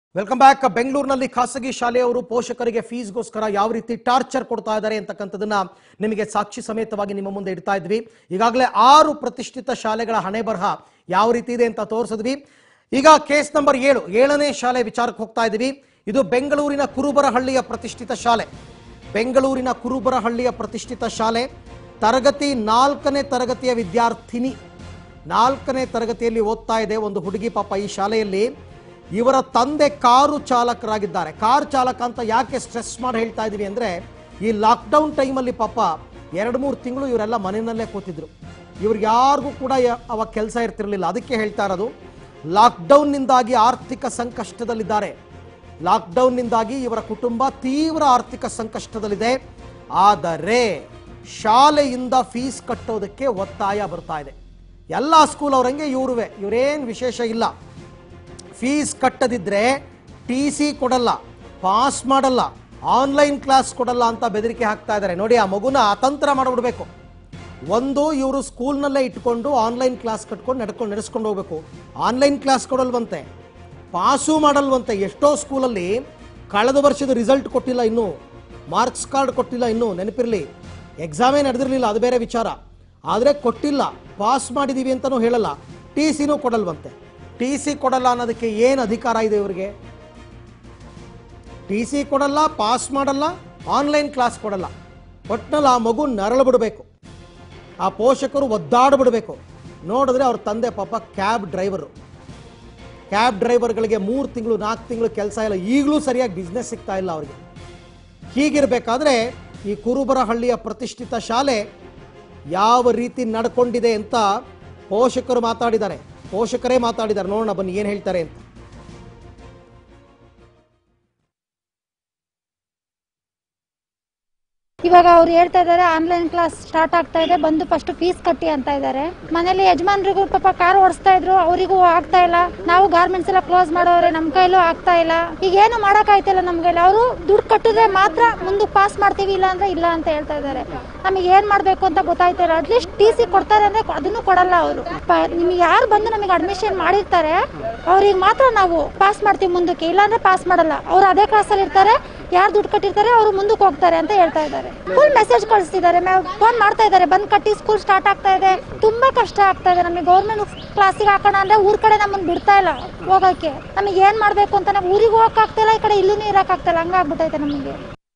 welcome back ಬೆಂಗಳೂರಿನಲ್ಲಿ ಖಾಸಗಿ ಶಾಲೆಯವರು ಪೋಷಕರಿಗೆ ಫೀಸ್ಗೋಸ್ಕರ ಯಾವ ರೀತಿ ಟಾರ್ಚರ್ ಕೊಡ್ತಾ ಇದ್ದಾರೆ ಅಂತಕ್ಕಂಥದನ್ನ ನಿಮಗೆ ಸಾಕ್ಷಿ ಸಮೇತವಾಗಿ ನಿಮ್ಮ ಮುಂದೆ ಇಡ್ತಾ ಇದ್ವಿ ಈಗಾಗಲೇ ಆರು ಪ್ರತಿಷ್ಠಿತ ಶಾಲೆಗಳ ಹಣೆ ಬರಹ ಯಾವ ರೀತಿ ಇದೆ ಅಂತ ತೋರಿಸಿದ್ವಿ ಈಗ ಕೇಸ್ ನಂಬರ್ ಏಳು ಏಳನೇ ಶಾಲೆ ವಿಚಾರಕ್ಕೆ ಹೋಗ್ತಾ ಇದ್ವಿ ಇದು ಬೆಂಗಳೂರಿನ ಕುರುಬರಹಳ್ಳಿಯ ಪ್ರತಿಷ್ಠಿತ ಶಾಲೆ ಬೆಂಗಳೂರಿನ ಕುರುಬರಹಳ್ಳಿಯ ಪ್ರತಿಷ್ಠಿತ ಶಾಲೆ ತರಗತಿ ನಾಲ್ಕನೇ ತರಗತಿಯ ವಿದ್ಯಾರ್ಥಿನಿ ನಾಲ್ಕನೇ ತರಗತಿಯಲ್ಲಿ ಓದ್ತಾ ಇದೆ ಒಂದು ಹುಡುಗಿ ಪಾಪ ಈ ಶಾಲೆಯಲ್ಲಿ ಇವರ ತಂದೆ ಕಾರು ಚಾಲಕರಾಗಿದ್ದಾರೆ ಕಾರ್ ಚಾಲಕ ಅಂತ ಯಾಕೆ ಸ್ಟ್ರೆಸ್ ಮಾಡಿ ಹೇಳ್ತಾ ಇದೀವಿ ಅಂದ್ರೆ ಈ ಲಾಕ್ಡೌನ್ ಟೈಮಲ್ಲಿ ಪಾಪ ಎರಡು ಮೂರು ತಿಂಗಳು ಇವರೆಲ್ಲ ಮನೆಯಲ್ಲೇ ಕೂತಿದ್ರು ಇವ್ರಿಗೆ ಯಾರಿಗೂ ಕೂಡ ಯ- ಅವಾಗ ಕೆಲಸ ಇರ್ತಿರ್ಲಿಲ್ಲ ಅದಕ್ಕೆ ಹೇಳ್ತಾ ಇರೋದು ಲಾಕ್ಡೌನ್ನಿಂದಾಗಿ ಆರ್ಥಿಕ ಸಂಕಷ್ಟದಲ್ಲಿದ್ದಾರೆ ಲಾಕ್ಡೌನ್ನಿಂದಾಗಿ ಇವರ ಕುಟುಂಬ ತೀವ್ರ ಆರ್ಥಿಕ ಸಂಕಷ್ಟದಲ್ಲಿದೆ ಆದರೆ ಶಾಲೆಯಿಂದ ಫೀಸ್ ಕಟ್ಟೋದಕ್ಕೆ ಒತ್ತಾಯ ಬರ್ತಾ ಇದೆ ಎಲ್ಲ ಸ್ಕೂಲ್ ಅವರಂಗೆ ಇವ್ರುವೆ ಇವರೇನು ವಿಶೇಷ ಇಲ್ಲ ಫೀಸ್ ಕಟ್ಟದಿದ್ರೆ ಟಿ ಸಿ ಕೊಡಲ್ಲ ಪಾಸ್ ಮಾಡಲ್ಲ ಆನ್ಲೈನ್ ಕ್ಲಾಸ್ ಕೊಡಲ್ಲ ಅಂತ ಬೆದರಿಕೆ ಹಾಕ್ತಾ ಇದ್ದಾರೆ ನೋಡಿ ಆ ಮಗುನ ಅತಂತ್ರ ಮಾಡಿಬಿಡ್ಬೇಕು ಒಂದು ಇವರು ಸ್ಕೂಲ್ನಲ್ಲೇ ಇಟ್ಕೊಂಡು ಆನ್ಲೈನ್ ಕ್ಲಾಸ್ ಕಟ್ಕೊಂಡು ನಡ್ಕೊಂಡು ನಡೆಸ್ಕೊಂಡು ಹೋಗ್ಬೇಕು ಆನ್ಲೈನ್ ಕ್ಲಾಸ್ ಕೊಡಲ್ವಂತೆ ಪಾಸು ಮಾಡಲ್ವಂತೆ ಎಷ್ಟೋ ಸ್ಕೂಲಲ್ಲಿ ಕಳೆದ ವರ್ಷದ ರಿಸಲ್ಟ್ ಕೊಟ್ಟಿಲ್ಲ ಇನ್ನೂ ಮಾರ್ಕ್ಸ್ ಕಾರ್ಡ್ ಕೊಟ್ಟಿಲ್ಲ ಇನ್ನೂ ನೆನಪಿರಲಿ ಎಕ್ಸಾಮೇ ನಡೆದಿರಲಿಲ್ಲ ಅದು ಬೇರೆ ವಿಚಾರ ಆದರೆ ಕೊಟ್ಟಿಲ್ಲ ಪಾಸ್ ಮಾಡಿದೀವಿ ಅಂತಲೂ ಹೇಳಲ್ಲ ಟಿ ಸಿನೂ ಕೊಡಲ್ವಂತೆ ಟಿ ಸಿ ಕೊಡಲ್ಲ ಅನ್ನೋದಕ್ಕೆ ಏನು ಅಧಿಕಾರ ಇದೆ ಇವರಿಗೆ ಟಿ ಸಿ ಕೊಡಲ್ಲ ಪಾಸ್ ಮಾಡಲ್ಲ ಆನ್ಲೈನ್ ಕ್ಲಾಸ್ ಕೊಡಲ್ಲ ಒಟ್ನಲ್ಲಿ ಆ ಮಗು ನರಳು ಬಿಡಬೇಕು ಆ ಪೋಷಕರು ಒದ್ದಾಡ್ಬಿಡ್ಬೇಕು ನೋಡಿದ್ರೆ ಅವ್ರ ತಂದೆ ಪಾಪ ಕ್ಯಾಬ್ ಡ್ರೈವರು ಕ್ಯಾಬ್ ಡ್ರೈವರ್ಗಳಿಗೆ ಮೂರು ತಿಂಗಳು ನಾಲ್ಕು ತಿಂಗಳು ಕೆಲಸ ಇಲ್ಲ ಈಗಲೂ ಸರಿಯಾಗಿ ಬಿಸ್ನೆಸ್ ಸಿಗ್ತಾ ಇಲ್ಲ ಅವ್ರಿಗೆ ಹೀಗಿರಬೇಕಾದ್ರೆ ಈ ಕುರುಬರಹಳ್ಳಿಯ ಪ್ರತಿಷ್ಠಿತ ಶಾಲೆ ಯಾವ ರೀತಿ ನಡ್ಕೊಂಡಿದೆ ಅಂತ ಪೋಷಕರು ಮಾತಾಡಿದ್ದಾರೆ ಪೋಷಕರೇ ಮಾತಾಡಿದ್ದಾರೆ ನೋಡೋಣ ಬನ್ನಿ ಏನು ಹೇಳ್ತಾರೆ ಅಂತ ಇವಾಗ ಅವ್ರು ಹೇಳ್ತಾ ಇದ್ದಾರೆ ಆನ್ಲೈನ್ ಕ್ಲಾಸ್ ಸ್ಟಾರ್ಟ್ ಆಗ್ತಾ ಇದೆ ಬಂದು ಫಸ್ಟ್ ಫೀಸ್ ಕಟ್ಟಿ ಅಂತ ಇದ್ದಾರೆ ಮನೇಲಿ ಯಜಮಾನ್ರಿಗೂ ಪಾಪ ಕಾರ್ ಓಡಿಸ್ತಾ ಇದ್ರು ಅವರಿಗೂ ಆಗ್ತಾ ಇಲ್ಲ ನಾವು ಗಾರ್ಮೆಂಟ್ಸ್ ಎಲ್ಲ ಕ್ಲೋಸ್ ಮಾಡೋರೆ ನಮ್ಮ ಕೈಲೂ ಆಗ್ತಾ ಇಲ್ಲ ಈಗ ಏನು ಮಾಡಕ್ ಆಯ್ತಿಲ್ಲ ನಮ್ಮ ಕೈಲಿ ಅವರು ದುಡ್ಡು ಕಟ್ಟಿದ್ರೆ ಮಾತ್ರ ಮುಂದಕ್ಕೆ ಪಾಸ್ ಮಾಡ್ತೀವಿ ಇಲ್ಲ ಅಂದ್ರೆ ಇಲ್ಲ ಅಂತ ಹೇಳ್ತಾ ಇದ್ದಾರೆ ನಮಗೆ ಏನ್ ಮಾಡ್ಬೇಕು ಅಂತ ಗೊತ್ತಾಯ್ತಾ ಇಲ್ಲ ಅಟ್ಲೀಸ್ಟ್ ಟಿ ಸಿ ಕೊಡ್ತಾರೆ ಅಂದ್ರೆ ಅದನ್ನು ಕೊಡಲ್ಲ ಅವರು ನಿಮಗೆ ಯಾರು ಬಂದು ನಮಗೆ ಅಡ್ಮಿಷನ್ ಮಾಡಿರ್ತಾರೆ ಅವ್ರಿಗೆ ಮಾತ್ರ ನಾವು ಪಾಸ್ ಮಾಡ್ತೀವಿ ಮುಂದಕ್ಕೆ ಇಲ್ಲಾಂದ್ರೆ ಪಾಸ್ ಮಾಡಲ್ಲ ಅವ್ರು ಅದೇ ಕ್ಲಾಸಲ್ಲಿ ಇರ್ತಾರೆ ಯಾರು ದುಡ್ಡು ಕಟ್ಟಿರ್ತಾರೆ ಅವರು ಮುಂದಕ್ಕೆ ಹೋಗ್ತಾರೆ ಅಂತ ಹೇಳ್ತಾ ಇದ್ದಾರೆ ಫುಲ್ ಮೆಸೇಜ್ ಕಳಿಸ್ತಿದ್ದಾರೆ ಫೋನ್ ಮಾಡ್ತಾ ಇದ್ದಾರೆ ಬಂದ್ ಕಟ್ಟಿ ಸ್ಕೂಲ್ ಸ್ಟಾರ್ಟ್ ಆಗ್ತಾ ಇದೆ ತುಂಬಾ ಕಷ್ಟ ಆಗ್ತಾ ಇದೆ ನಮಗೆ ಗೌರ್ಮೆಂಟ್ ಕ್ಲಾಸಿಗೆ ಹಾಕೋಣ ಅಂದ್ರೆ ಊರ್ ಕಡೆ ನಮ್ಮನ್ನ ಬಿಡ್ತಾ ಇಲ್ಲ ಹೋಗಕ್ಕೆ ನಮಗೆ ಏನ್ ಮಾಡ್ಬೇಕು ಅಂತ ನಾವು ಊರಿಗೆ ಹೋಗಕ್ ಆಗ್ತಿಲ್ಲ ಈ ಕಡೆ ಇಲ್ಲೂ ಇರಕ್ ಆಗ್ತಿಲ್ಲ ಹಂಗಾಗ್ಬಿಟ್ಟೈತೆ ನಮಗೆ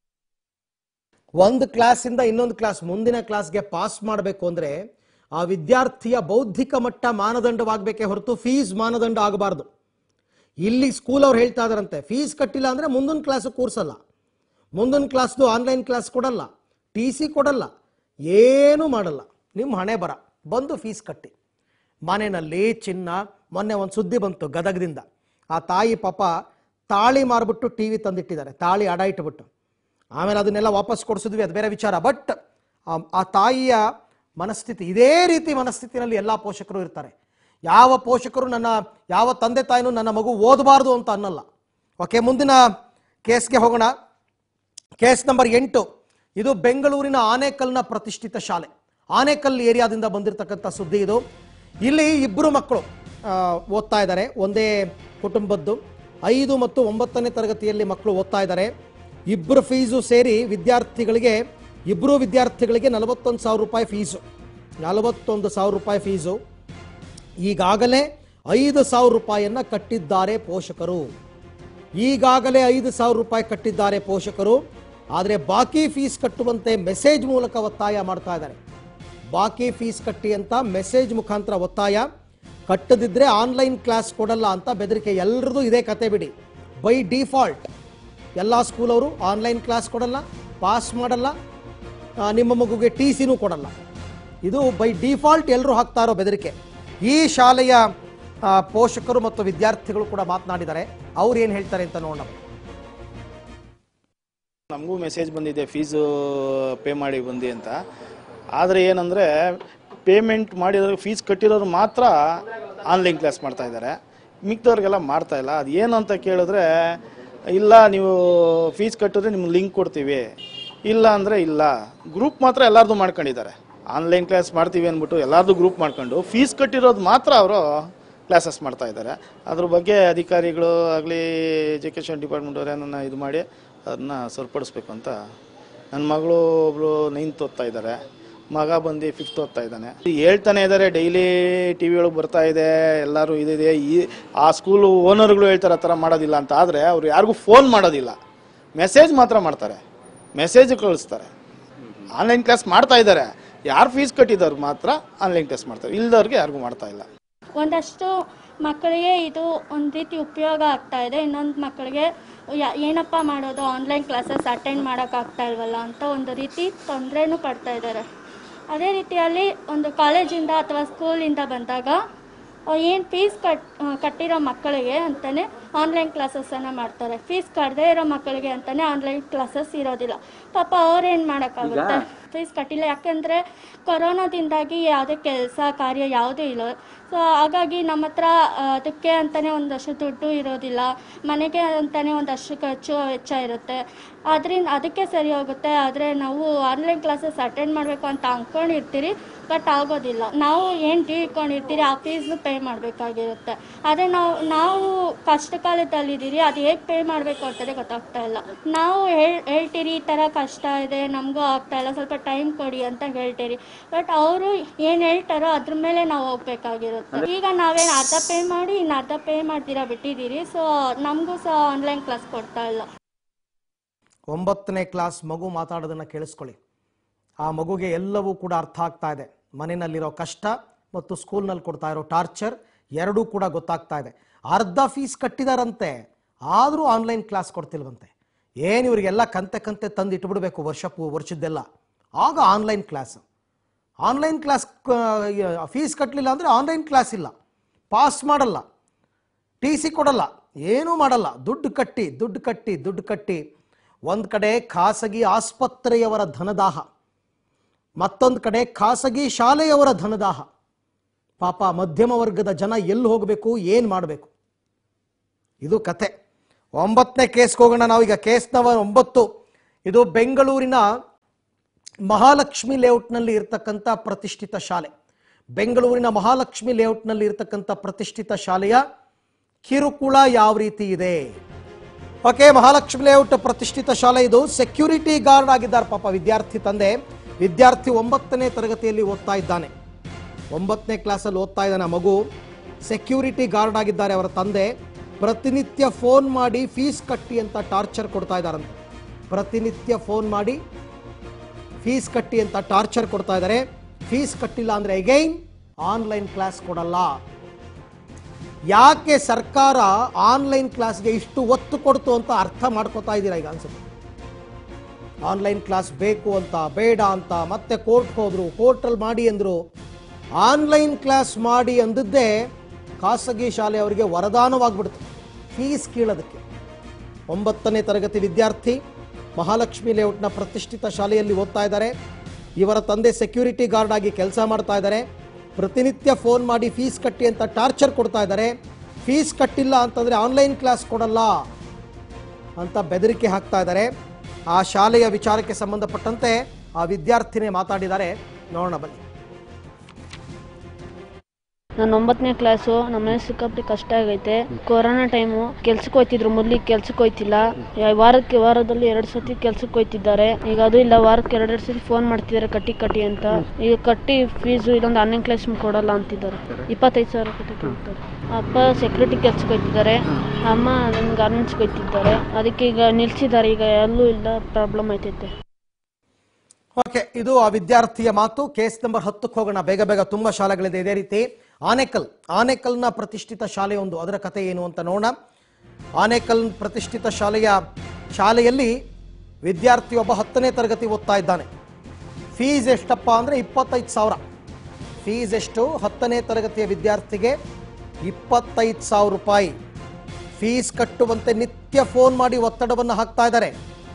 ಒಂದು ಕ್ಲಾಸಿಂದ ಇನ್ನೊಂದು ಕ್ಲಾಸ್ ಮುಂದಿನ ಕ್ಲಾಸ್ಗೆ ಪಾಸ್ ಮಾಡಬೇಕು ಅಂದ್ರೆ ಆ ವಿದ್ಯಾರ್ಥಿಯ ಬೌದ್ಧಿಕ ಮಟ್ಟ ಮಾನದಂಡವಾಗಬೇಕೇ ಹೊರತು ಫೀಸ್ ಮಾನದಂಡ ಆಗಬಾರ್ದು ಇಲ್ಲಿ ಸ್ಕೂಲ್ ಅವ್ರು ಹೇಳ್ತಾ ಇದಾರಂತೆ ಫೀಸ್ ಕಟ್ಟಿಲ್ಲ ಅಂದ್ರೆ ಮುಂದಿನ ಕ್ಲಾಸ್ ಕೂರ್ಸಲ್ಲ ಮುಂದಿನ ಕ್ಲಾಸ್ದು ಆನ್ಲೈನ್ ಕ್ಲಾಸ್ ಕೊಡಲ್ಲ ಟಿ ಸಿ ಕೊಡಲ್ಲ ಏನೂ ಮಾಡಲ್ಲ ನಿಮ್ಮ ಹಣೆ ಬರ ಬಂದು ಫೀಸ್ ಕಟ್ಟಿ ಮನೆಯಲ್ಲಿ ಚಿನ್ನ ಮೊನ್ನೆ ಒಂದು ಸುದ್ದಿ ಬಂತು ಗದಗದಿಂದ ಆ ತಾಯಿ ಪಾಪ ತಾಳಿ ಮಾರ್ಬಿಟ್ಟು ಟಿ ವಿ ತಂದಿಟ್ಟಿದ್ದಾರೆ ತಾಳಿ ಅಡ ಇಟ್ಬಿಟ್ಟು ಆಮೇಲೆ ಅದನ್ನೆಲ್ಲ ವಾಪಸ್ ಕೊಡಿಸಿದ್ವಿ ಅದು ಬೇರೆ ವಿಚಾರ ಬಟ್ ಆ ತಾಯಿಯ ಮನಸ್ಥಿತಿ ಇದೇ ರೀತಿ ಮನಸ್ಥಿತಿನಲ್ಲಿ ಎಲ್ಲ ಪೋಷಕರು ಇರ್ತಾರೆ ಯಾವ ಪೋಷಕರು ನನ್ನ ಯಾವ ತಂದೆ ತಾಯಿನೂ ನನ್ನ ಮಗು ಓದಬಾರ್ದು ಅಂತ ಅನ್ನಲ್ಲ ಓಕೆ ಮುಂದಿನ ಕೇಸ್ಗೆ ಹೋಗೋಣ ಕೇಸ್ ನಂಬರ್ ಎಂಟು ಇದು ಬೆಂಗಳೂರಿನ ಆನೇಕಲ್ನ ಪ್ರತಿಷ್ಠಿತ ಶಾಲೆ ಆನೇಕಲ್ ಏರಿಯಾದಿಂದ ಬಂದಿರತಕ್ಕಂಥ ಸುದ್ದಿ ಇದು ಇಲ್ಲಿ ಇಬ್ಬರು ಮಕ್ಕಳು ಆ, ಓದ್ತಾ ಇದ್ದಾರೆ ಒಂದೇ ಕುಟುಂಬದ್ದು ಐದು ಮತ್ತು ಒಂಬತ್ತನೇ ತರಗತಿಯಲ್ಲಿ ಮಕ್ಕಳು ಓದ್ತಾ ಇದ್ದಾರೆ ಇಬ್ಬರು ಫೀಸು ಸೇರಿ ವಿದ್ಯಾರ್ಥಿಗಳಿಗೆ ಇಬ್ಬರು ವಿದ್ಯಾರ್ಥಿಗಳಿಗೆ ನಲವತ್ತೊಂದು ಸಾವಿರ ರೂಪಾಯಿ ಫೀಸು ನಲವತ್ತೊಂದು ಸಾವಿರ ರೂಪಾಯಿ ಫೀಸು ಈಗಾಗಲೇ ಐದು ಸಾವಿರ ರೂಪಾಯಿಯನ್ನ ಕಟ್ಟಿದ್ದಾರೆ ಪೋಷಕರು ಈಗಾಗಲೇ ಐದು ಸಾವಿರ ರೂಪಾಯಿ ಕಟ್ಟಿದ್ದಾರೆ ಪೋಷಕರು ಆದರೆ ಬಾಕಿ ಫೀಸ್ ಕಟ್ಟುವಂತೆ ಮೆಸೇಜ್ ಮೂಲಕ ಒತ್ತಾಯ ಮಾಡ್ತಾ ಇದ್ದಾರೆ ಬಾಕಿ ಫೀಸ್ ಕಟ್ಟಿ ಅಂತ ಮೆಸೇಜ್ ಮುಖಾಂತರ ಒತ್ತಾಯ ಕಟ್ಟದಿದ್ರೆ ಆನ್ಲೈನ್ ಕ್ಲಾಸ್ ಕೊಡಲ್ಲ ಅಂತ ಬೆದರಿಕೆ ಎಲ್ಲರದು ಇದೇ ಕತೆ ಬಿಡಿ ಬೈ ಡಿಫಾಲ್ಟ್ ಎಲ್ಲ ಸ್ಕೂಲವರು ಆನ್ಲೈನ್ ಕ್ಲಾಸ್ ಕೊಡಲ್ಲ ಪಾಸ್ ಮಾಡಲ್ಲ ಆ, ನಿಮ್ಮ ಮಗುಗೆ ಟಿ ಸಿನೂ ಕೊಡಲ್ಲ ಇದು ಬೈ ಡಿಫಾಲ್ಟ್ ಎಲ್ಲರೂ ಹಾಕ್ತಾ ಇರೋ ಬೆದರಿಕೆ ಈ ಶಾಲೆಯ ಆ, ಪೋಷಕರು ಮತ್ತು ವಿದ್ಯಾರ್ಥಿಗಳು ಕೂಡ ಮಾತನಾಡಿದ್ದಾರೆ ಅವ್ರು ಏನು ಹೇಳ್ತಾರೆ ಅಂತ ನೋಡೋಣ ನಮಗೂ ಮೆಸೇಜ್ ಬಂದಿದೆ ಫೀಸು ಪೇ ಮಾಡಿ ಬಂದಿ ಅಂತ ಆದರೆ ಏನಂದರೆ ಪೇಮೆಂಟ್ ಮಾಡಿರೋರು ಫೀಸ್ ಕಟ್ಟಿರೋರು ಮಾತ್ರ ಆನ್ಲೈನ್ ಕ್ಲಾಸ್ ಮಾಡ್ತಾ ಇದ್ದಾರೆ ಮಿಕ್ದವ್ರಿಗೆಲ್ಲ ಮಾಡ್ತಾ ಇಲ್ಲ ಅದು ಏನು ಅಂತ ಕೇಳಿದ್ರೆ ಇಲ್ಲ ನೀವು ಫೀಸ್ ಕಟ್ಟಿದ್ರೆ ನಿಮ್ಗೆ ಲಿಂಕ್ ಕೊಡ್ತೀವಿ ಇಲ್ಲ ಅಂದರೆ ಇಲ್ಲ ಗ್ರೂಪ್ ಮಾತ್ರ ಎಲ್ಲರದು ಮಾಡ್ಕೊಂಡಿದ್ದಾರೆ ಆನ್ಲೈನ್ ಕ್ಲಾಸ್ ಮಾಡ್ತೀವಿ ಅಂದ್ಬಿಟ್ಟು ಎಲ್ಲರದು ಗ್ರೂಪ್ ಮಾಡ್ಕೊಂಡು ಫೀಸ್ ಕಟ್ಟಿರೋದು ಮಾತ್ರ ಅವರು ಕ್ಲಾಸಸ್ ಮಾಡ್ತಾ ಇದ್ದಾರೆ ಅದ್ರ ಬಗ್ಗೆ ಅಧಿಕಾರಿಗಳು ಆಗಲಿ ಎಜುಕೇಷನ್ ಡಿಪಾರ್ಟ್ಮೆಂಟ್ ಅವರು ಏನನ್ನ ಇದು ಮಾಡಿ ಅದನ್ನ ಸರಿಪಡಿಸ್ಬೇಕು ಅಂತ ನನ್ನ ಮಗಳು ಒಬ್ರು ನೈನ್ತ್ ಓದ್ತಾ ಇದ್ದಾರೆ ಮಗ ಬಂದು ಫಿಫ್ತ್ ಓದ್ತಾ ಇದ್ದಾನೆ ಹೇಳ್ತಾನೆ ಇದ್ದಾರೆ ಡೈಲಿ ಟಿ ವಿ ಒಳಗೆ ಬರ್ತಾ ಇದೆ ಎಲ್ಲರೂ ಇದಿದೆ ಈ ಆ ಸ್ಕೂಲು ಓನರ್ಗಳು ಹೇಳ್ತಾರೆ ಆ ಥರ ಮಾಡೋದಿಲ್ಲ ಅಂತ ಆದರೆ ಅವ್ರು ಯಾರಿಗೂ ಫೋನ್ ಮಾಡೋದಿಲ್ಲ ಮೆಸೇಜ್ ಮಾತ್ರ ಮಾಡ್ತಾರೆ ಮೆಸೇಜ್ ಕಳಿಸ್ತಾರೆ ಆನ್ಲೈನ್ ಕ್ಲಾಸ್ ಮಾಡ್ತಾ ಇದ್ದಾರೆ ಯಾರು ಫೀಸ್ ಕಟ್ಟಿದವ್ರು ಮಾತ್ರ ಆನ್ಲೈನ್ ಕ್ಲಾಸ್ ಮಾಡ್ತಾರೆ ಇಲ್ದವ್ರಿಗೆ ಯಾರಿಗೂ ಮಾಡ್ತಾ ಇಲ್ಲ ಒಂದಷ್ಟು ಮಕ್ಕಳಿಗೆ ಇದು ಒಂದು ರೀತಿ ಉಪಯೋಗ ಆಗ್ತಾ ಇದೆ ಇನ್ನೊಂದು ಮಕ್ಕಳಿಗೆ ಯಾ- ಏನಪ್ಪ ಮಾಡೋದು ಆನ್ಲೈನ್ ಕ್ಲಾಸಸ್ ಅಟೆಂಡ್ ಮಾಡೋಕ್ಕಾಗ್ತಾ ಇಲ್ವಲ್ಲ ಅಂತ ಒಂದು ರೀತಿ ತೊಂದರೆನೂ ಪಡ್ತಾ ಇದ್ದಾರೆ ಅದೇ ರೀತಿಯಲ್ಲಿ ಒಂದು ಕಾಲೇಜಿಂದ ಅಥವಾ ಸ್ಕೂಲಿಂದ ಬಂದಾಗ ಏನು ಫೀಸ್ ಕಟ್ ಆ, ಕಟ್ಟಿರೋ ಮಕ್ಕಳಿಗೆ ಅಂತಲೇ ಆನ್ಲೈನ್ ಕ್ಲಾಸಸ್ಸನ್ನು ಮಾಡ್ತಾರೆ ಫೀಸ್ ಕಟ್ಟದೇ ಇರೋ ಮಕ್ಕಳಿಗೆ ಅಂತಲೇ ಆನ್ಲೈನ್ ಕ್ಲಾಸಸ್ ಇರೋದಿಲ್ಲ ಪಾಪ ಅವ್ರೇನು ಮಾಡೋಕ್ಕಾಗುತ್ತೆ ಫೀಸ್ ಕಟ್ಟಿಲ್ಲ ಯಾಕೆಂದರೆ ಕೊರೋನಾದಿಂದಾಗಿ ಯಾವುದೇ ಕೆಲಸ ಕಾರ್ಯ ಯಾವುದೂ ಇಲ್ಲ ಸೊ ಹಾಗಾಗಿ ನಮ್ಮ ಹತ್ರ ಆ, ಅದಕ್ಕೆ ಅಂತಲೇ ಒಂದಷ್ಟು ದುಡ್ಡು ಇರೋದಿಲ್ಲ ಮನೆಗೆ ಅಂತಲೇ ಒಂದಷ್ಟು ಖರ್ಚು ವೆಚ್ಚ ಇರುತ್ತೆ ಅದರಿಂದ ಅದಕ್ಕೆ ಸರಿ ಹೋಗುತ್ತೆ ಆದರೆ ನಾವು ಆನ್ಲೈನ್ ಕ್ಲಾಸಸ್ ಅಟೆಂಡ್ ಮಾಡಬೇಕು ಅಂತ ಅಂದ್ಕೊಂಡಿರ್ತೀರಿ ಬಟ್ ಆಗೋದಿಲ್ಲ ನಾವು ಏನು ಡ್ಯೂ ಇಟ್ಕೊಂಡಿರ್ತೀರಿ ಆ ಫೀಸ್ನು ಪೇ ಮಾಡಬೇಕಾಗಿರುತ್ತೆ ಆದರೆ ನಾವು ನಾವು ಕಷ್ಟ ಕಾಲದಲ್ಲಿದ್ದೀರಿ ಅದು ಹೇಗೆ ಪೇ ಮಾಡಬೇಕು ಅಂತಲೇ ಗೊತ್ತಾಗ್ತಾ ಇಲ್ಲ ನಾವು ಹೇಳ್ ಹೇಳ್ತೀರಿ ಈ ಥರ ಕಷ್ಟ ಇದೆ ನಮಗೂ ಆಗ್ತಾ ಇಲ್ಲ ಸ್ವಲ್ಪ ಟೈಮ್ ಕೊಡಿ ಅಂತ ಹೇಳ್ತೀರಿ ಬಟ್ ಅವರು ಏನು ಹೇಳ್ತಾರೋ ಅದ್ರ ಮೇಲೆ ನಾವು ಹೋಗ್ಬೇಕಾಗಿರುತ್ತೆ ಈಗ ನಾವೇನು ಅರ್ಧ ಪೇ ಮಾಡಿ ಇನ್ನು ಅರ್ಧ ಪೇ ಮಾಡ್ತೀರಾ ಬಿಟ್ಟಿದ್ದೀರಿ ಸೊ ನಮಗೂ ಸಹ ಆನ್ಲೈನ್ ಕ್ಲಾಸ್ ಕೊಡ್ತಾ ಇಲ್ಲ ಒಂಬತ್ತನೇ ಕ್ಲಾಸ್ ಮಗು ಮಾತಾಡೋದನ್ನು ಕೇಳಿಸ್ಕೊಳ್ಳಿ ಆ ಮಗುಗೆ ಎಲ್ಲವೂ ಕೂಡ ಅರ್ಥ ಆಗ್ತಾ ಇದೆ ಮನೆಯಲ್ಲಿರೋ ಕಷ್ಟ ಮತ್ತು ಸ್ಕೂಲ್ನಲ್ಲಿ ಕೊಡ್ತಾ ಇರೋ ಟಾರ್ಚರ್ ಎರಡೂ ಕೂಡ ಗೊತ್ತಾಗ್ತಾ ಇದೆ ಅರ್ಧ ಫೀಸ್ ಕಟ್ಟಿದಾರಂತೆ ಆದರೂ ಆನ್ಲೈನ್ ಕ್ಲಾಸ್ ಕೊಡ್ತಿಲ್ವಂತೆ ಏನು ಇವರಿಗೆಲ್ಲ ಕಂತೆ ಕಂತೆ ತಂದು ಇಟ್ಬಿಡ್ಬೇಕು ವರ್ಷ ಪೂ ವರ್ಷದ್ದೆಲ್ಲ ಆಗ online class online class fees ಕಟ್ಟಲಿಲ್ಲ ಅಂದರೆ ಆನ್ಲೈನ್ ಕ್ಲಾಸ್ ಇಲ್ಲ ಪಾಸ್ ಮಾಡಲ್ಲ ಟಿ ಸಿ ಕೊಡಲ್ಲ ಏನೂ ಮಾಡಲ್ಲ ದುಡ್ಡು ಕಟ್ಟಿ ದುಡ್ಡು ಕಟ್ಟಿ ದುಡ್ಡು ಕಟ್ಟಿ ಒಂದು ಕಡೆ ಖಾಸಗಿ ಆಸ್ಪತ್ರೆಯವರ ಧನದಾಹ ಮತ್ತೊಂದು ಕಡೆ ಖಾಸಗಿ ಶಾಲೆಯವರ ಧನದಾಹ ಪಾಪ ಮಧ್ಯಮ ವರ್ಗದ ಜನ ಎಲ್ಲಿ ಹೋಗಬೇಕು ಏನು ಮಾಡಬೇಕು ಇದು ಕತೆ ಒಂಬತ್ತನೇ ಕೇಸ್ಗೆ ಹೋಗೋಣ ನಾವೀಗ ಕೇಸ್ ನಂಬರ್ ಒಂಬತ್ತು ಇದು ಬೆಂಗಳೂರಿನ ಮಹಾಲಕ್ಷ್ಮಿ ಲೇಔಟ್ನಲ್ಲಿ ಇರತಕ್ಕಂಥ ಪ್ರತಿಷ್ಠಿತ ಶಾಲೆ ಬೆಂಗಳೂರಿನ ಮಹಾಲಕ್ಷ್ಮಿ ಲೇಔಟ್ನಲ್ಲಿ ಇರತಕ್ಕಂಥ ಪ್ರತಿಷ್ಠಿತ ಶಾಲೆಯ ಕಿರುಕುಳ ಯಾವ ರೀತಿ ಇದೆ ಓಕೆ ಮಹಾಲಕ್ಷ್ಮಿ ಲೇಔಟ್ ಪ್ರತಿಷ್ಠಿತ ಶಾಲೆ ಇದು ಸೆಕ್ಯೂರಿಟಿ ಗಾರ್ಡ್ ಆಗಿದ್ದಾರೆ ಪಾಪ ವಿದ್ಯಾರ್ಥಿ ತಂದೆ ವಿದ್ಯಾರ್ಥಿ ಒಂಬತ್ತನೇ ತರಗತಿಯಲ್ಲಿ ಓದ್ತಾ ಇದ್ದಾನೆ ಒಂಬತ್ತನೇ ಕ್ಲಾಸಲ್ಲಿ ಓದ್ತಾ ಇದ್ದಾನೆ ಆ ಮಗು ಸೆಕ್ಯೂರಿಟಿ ಗಾರ್ಡ್ ಆಗಿದ್ದಾರೆ ಅವರ ತಂದೆ ಪ್ರತಿನಿತ್ಯ ಫೋನ್ ಮಾಡಿ ಫೀಸ್ ಕಟ್ಟಿ ಅಂತ ಟಾರ್ಚರ್ ಕೊಡ್ತಾ ಇದ್ದಾರಂತೆ ಪ್ರತಿನಿತ್ಯ ಫೋನ್ ಮಾಡಿ ಫೀಸ್ ಕಟ್ಟಿ ಅಂತ ಟಾರ್ಚರ್ ಕೊಡ್ತಾ ಇದ್ದಾರೆ ಫೀಸ್ ಕಟ್ಟಿಲ್ಲ ಅಂದರೆ ಎಗೈನ್ ಆನ್ಲೈನ್ ಕ್ಲಾಸ್ ಕೊಡಲ್ಲ ಯಾಕೆ ಸರ್ಕಾರ ಆನ್ಲೈನ್ ಕ್ಲಾಸ್ಗೆ ಇಷ್ಟು ಒತ್ತು ಕೊಡ್ತು ಅಂತ ಅರ್ಥ ಮಾಡ್ಕೋತಾ ಇದ್ದೀರಾ ಈಗ ಅನ್ಸುತ್ತೆ ಆನ್ಲೈನ್ ಕ್ಲಾಸ್ ಬೇಕು ಅಂತ ಬೇಡ ಅಂತ ಮತ್ತೆ ಕೋರ್ಟ್ಗೆ ಹೋದ್ರು ಕೋರ್ಟಲ್ಲಿ ಮಾಡಿ ಅಂದರು ಆನ್ಲೈನ್ ಕ್ಲಾಸ್ ಮಾಡಿ ಅಂದದ್ದೇ ಖಾಸಗಿ ಶಾಲೆಯವರಿಗೆ ವರದಾನವಾಗ್ಬಿಡ್ತು ಫೀಸ್ ಕೀಳೋದಕ್ಕೆ ಒಂಬತ್ತನೇ ತರಗತಿ ವಿದ್ಯಾರ್ಥಿ ಮಹಾಲಕ್ಷ್ಮಿ ಲೇಔಟ್ನ ಪ್ರತಿಷ್ಠಿತ ಶಾಲೆಯಲ್ಲಿ ಓದ್ತಾ ಇದ್ದಾರೆ ಇವರ ತಂದೆ ಸೆಕ್ಯೂರಿಟಿ ಗಾರ್ಡ್ ಆಗಿ ಕೆಲಸ ಮಾಡ್ತಾ ಇದ್ದಾರೆ ಪ್ರತಿನಿತ್ಯ ಫೋನ್ ಮಾಡಿ ಫೀಸ್ ಕಟ್ಟಿ ಅಂತ ಟಾರ್ಚರ್ ಕೊಡ್ತಾ ಇದ್ದಾರೆ ಫೀಸ್ ಕಟ್ಟಿಲ್ಲ ಅಂತಂದರೆ ಆನ್ಲೈನ್ ಕ್ಲಾಸ್ ಕೊಡಲ್ಲ ಅಂತ ಬೆದರಿಕೆ ಹಾಕ್ತಾ ಇದ್ದಾರೆ ಆ ಶಾಲೆಯ ವಿಚಾರಕ್ಕೆ ಸಂಬಂಧಪಟ್ಟಂತೆ ಆ ವಿದ್ಯಾರ್ಥಿನೇ ಮಾತಾಡಿದ್ದಾರೆ ನೋಡೋಣ ಬನ್ನಿ ನಾನು ಒಂಬತ್ತನೇ ಕ್ಲಾಸು ನಮ್ಮನೆ ಸಿಕ್ಕಾಪಟ್ಟೆ ಕಷ್ಟ ಆಗೈತೆ ಕೊರೋನಾ ಟೈಮು ಕೆಲ್ಸಕ್ಕೆ ಹೋಯ್ತಿದ್ರು ಮೊದ್ಲಿಗೆ ಕೆಲ್ಸಕ್ಕೆ ಹೋಯ್ತಿಲ್ಲ ಯಾ- ವಾರಕ್ಕೆ ವಾರದಲ್ಲಿ ಎರಡು ಸತಿ ಕೆಲ್ಸಕ್ಕೆ ಹೋಯ್ತಿದ್ದಾರೆ ಈಗ ಅದು ಇಲ್ಲ ವಾರಕ್ಕೆ ಎರಡೆರಡು ಸತಿ ಫೋನ್ ಮಾಡ್ತಿದ್ದಾರೆ ಕಟ್ಟಿ ಕಟ್ಟಿ ಅಂತ ಈಗ ಕಟ್ಟಿ ಫೀಸು ಇಲ್ಲೊಂದು ಆನ್ಲೈನ್ ಕ್ಲಾಸ್ ಕೊಡಲ್ಲ ಅಂತಿದ್ದಾರೆ ಇಪ್ಪತ್ತೈದು ಸಾವಿರ ಕಟ್ಟಿ ಅಂತಾರೆ ಅಪ್ಪ ಸೆಕ್ಯೂರಿಟಿ ಕೆಲ್ಸಕ್ಕೆ ಹೋಯ್ತಿದ್ದಾರೆ ಅಮ್ಮ ನನ್ನ ಗಾರ್ಮೆಂಟ್ಸ್ಗೆ ಹೋಯ್ತಿದ್ದಾರೆ ಅದಕ್ಕೆ ಈಗ ನಿಲ್ಸಿದ್ದಾರೆ ಈಗ ಎಲ್ಲೂ ಇಲ್ಲ ಪ್ರಾಬ್ಲಮ್ ಆಯ್ತೈತೆ ಓಕೆ ಇದು ಆ ವಿದ್ಯಾರ್ಥಿಯ ಮಾತು ಕೇಸ್ ನಂಬರ್ ಹತ್ತಕ್ಕೆ ಹೋಗೋಣ ಬೇಗ ಬೇಗ ತುಂಬಾ ಶಾಲೆಗಳಿದೆ ಇದೇ ರೀತಿ ಆನೇಕಲ್ ಆನೇಕಲ್ನ ಪ್ರತಿಷ್ಠಿತ ಶಾಲೆ ಒಂದು ಅದರ ಕತೆ ಏನು ಅಂತ ನೋಡೋಣ ಆನೇಕಲ್ ಪ್ರತಿಷ್ಠಿತ ಶಾಲೆಯ ಶಾಲೆಯಲ್ಲಿ ವಿದ್ಯಾರ್ಥಿ ಒಬ್ಬ ಹತ್ತನೇ ತರಗತಿ ಓದ್ತಾ ಇದ್ದಾನೆ ಫೀಸ್ ಎಷ್ಟಪ್ಪ ಅಂದರೆ ಇಪ್ಪತ್ತೈದು ಸಾವಿರ ಫೀಸ್ ಎಷ್ಟು ಹತ್ತನೇ ತರಗತಿಯ ವಿದ್ಯಾರ್ಥಿಗೆ ಇಪ್ಪತ್ತೈದು ಸಾವಿರ ರೂಪಾಯಿ ಫೀಸ್ ಕಟ್ಟುವಂತೆ ನಿತ್ಯ ಫೋನ್ ಮಾಡಿ ಒತ್ತಡವನ್ನು ಹಾಕ್ತಾ ಇದ್ದಾರೆ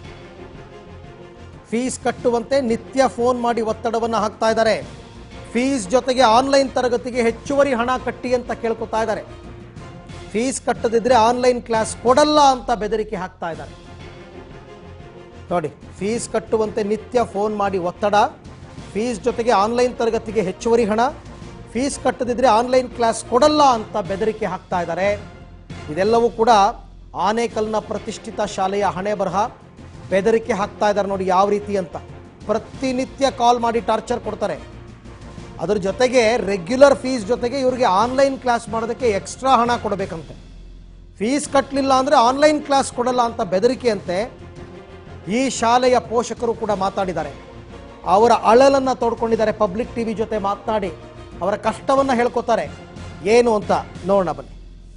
ಫೀಸ್ ಕಟ್ಟುವಂತೆ ನಿತ್ಯ ಫೋನ್ ಮಾಡಿ ಒತ್ತಡವನ್ನು ಹಾಕ್ತಾ ಇದ್ದಾರೆ ಫೀಸ್ ಜೊತೆಗೆ ಆನ್ಲೈನ್ ತರಗತಿಗೆ ಹೆಚ್ಚುವರಿ ಹಣ ಕಟ್ಟಿ ಅಂತ ಕೇಳ್ಕೊತಾ ಇದ್ದಾರೆ ಫೀಸ್ ಕಟ್ಟದಿದ್ರೆ ಆನ್ಲೈನ್ ಕ್ಲಾಸ್ ಕೊಡಲ್ಲ ಅಂತ ಬೆದರಿಕೆ ಹಾಕ್ತಾ ಇದ್ದಾರೆ ನೋಡಿ ಫೀಸ್ ಕಟ್ಟುವಂತೆ ನಿತ್ಯ ಫೋನ್ ಮಾಡಿ ಒತ್ತಡ ಫೀಸ್ ಜೊತೆಗೆ ಆನ್ಲೈನ್ ತರಗತಿಗೆ ಹೆಚ್ಚುವರಿ ಹಣ ಫೀಸ್ ಕಟ್ಟದಿದ್ರೆ ಆನ್ಲೈನ್ ಕ್ಲಾಸ್ ಕೊಡಲ್ಲ ಅಂತ ಬೆದರಿಕೆ ಹಾಕ್ತಾ ಇದ್ದಾರೆ ಇದೆಲ್ಲವೂ ಕೂಡ ಆನೇಕಲ್ನ ಪ್ರತಿಷ್ಠಿತ ಶಾಲೆಯ ಹಣೆ ಬರಹ ಬೆದರಿಕೆ ಹಾಕ್ತಾ ಇದ್ದಾರೆ ನೋಡಿ ಯಾವ ರೀತಿ ಅಂತ ಪ್ರತಿನಿತ್ಯ ಕಾಲ್ ಮಾಡಿ ಟಾರ್ಚರ್ ಕೊಡ್ತಾರೆ ಅದ್ರ ಜೊತೆಗೆ ರೆಗ್ಯುಲರ್ ಫೀಸ್ ಜೊತೆಗೆ ಇವರಿಗೆ ಆನ್ಲೈನ್ ಕ್ಲಾಸ್ ಮಾಡೋದಕ್ಕೆ ಎಕ್ಸ್ಟ್ರಾ ಹಣ ಕೊಡಬೇಕಂತೆ ಫೀಸ್ ಕಟ್ಟಲಿಲ್ಲ ಅಂದರೆ ಆನ್ಲೈನ್ ಕ್ಲಾಸ್ ಕೊಡಲ್ಲ ಅಂತ ಬೆದರಿಕೆ ಅಂತೆ ಈ ಶಾಲೆಯ ಪೋಷಕರು ಕೂಡ ಮಾತಾಡಿದ್ದಾರೆ ಅವರ ಅಳಲನ್ನು ತೋಡ್ಕೊಂಡಿದ್ದಾರೆ ಪಬ್ಲಿಕ್ ಟಿವಿ ಜೊತೆ ಮಾತನಾಡಿ ಅವರ ಕಷ್ಟವನ್ನು ಹೇಳ್ಕೊತಾರೆ ಏನು ಅಂತ ನೋಡೋಣ ಬನ್ನಿ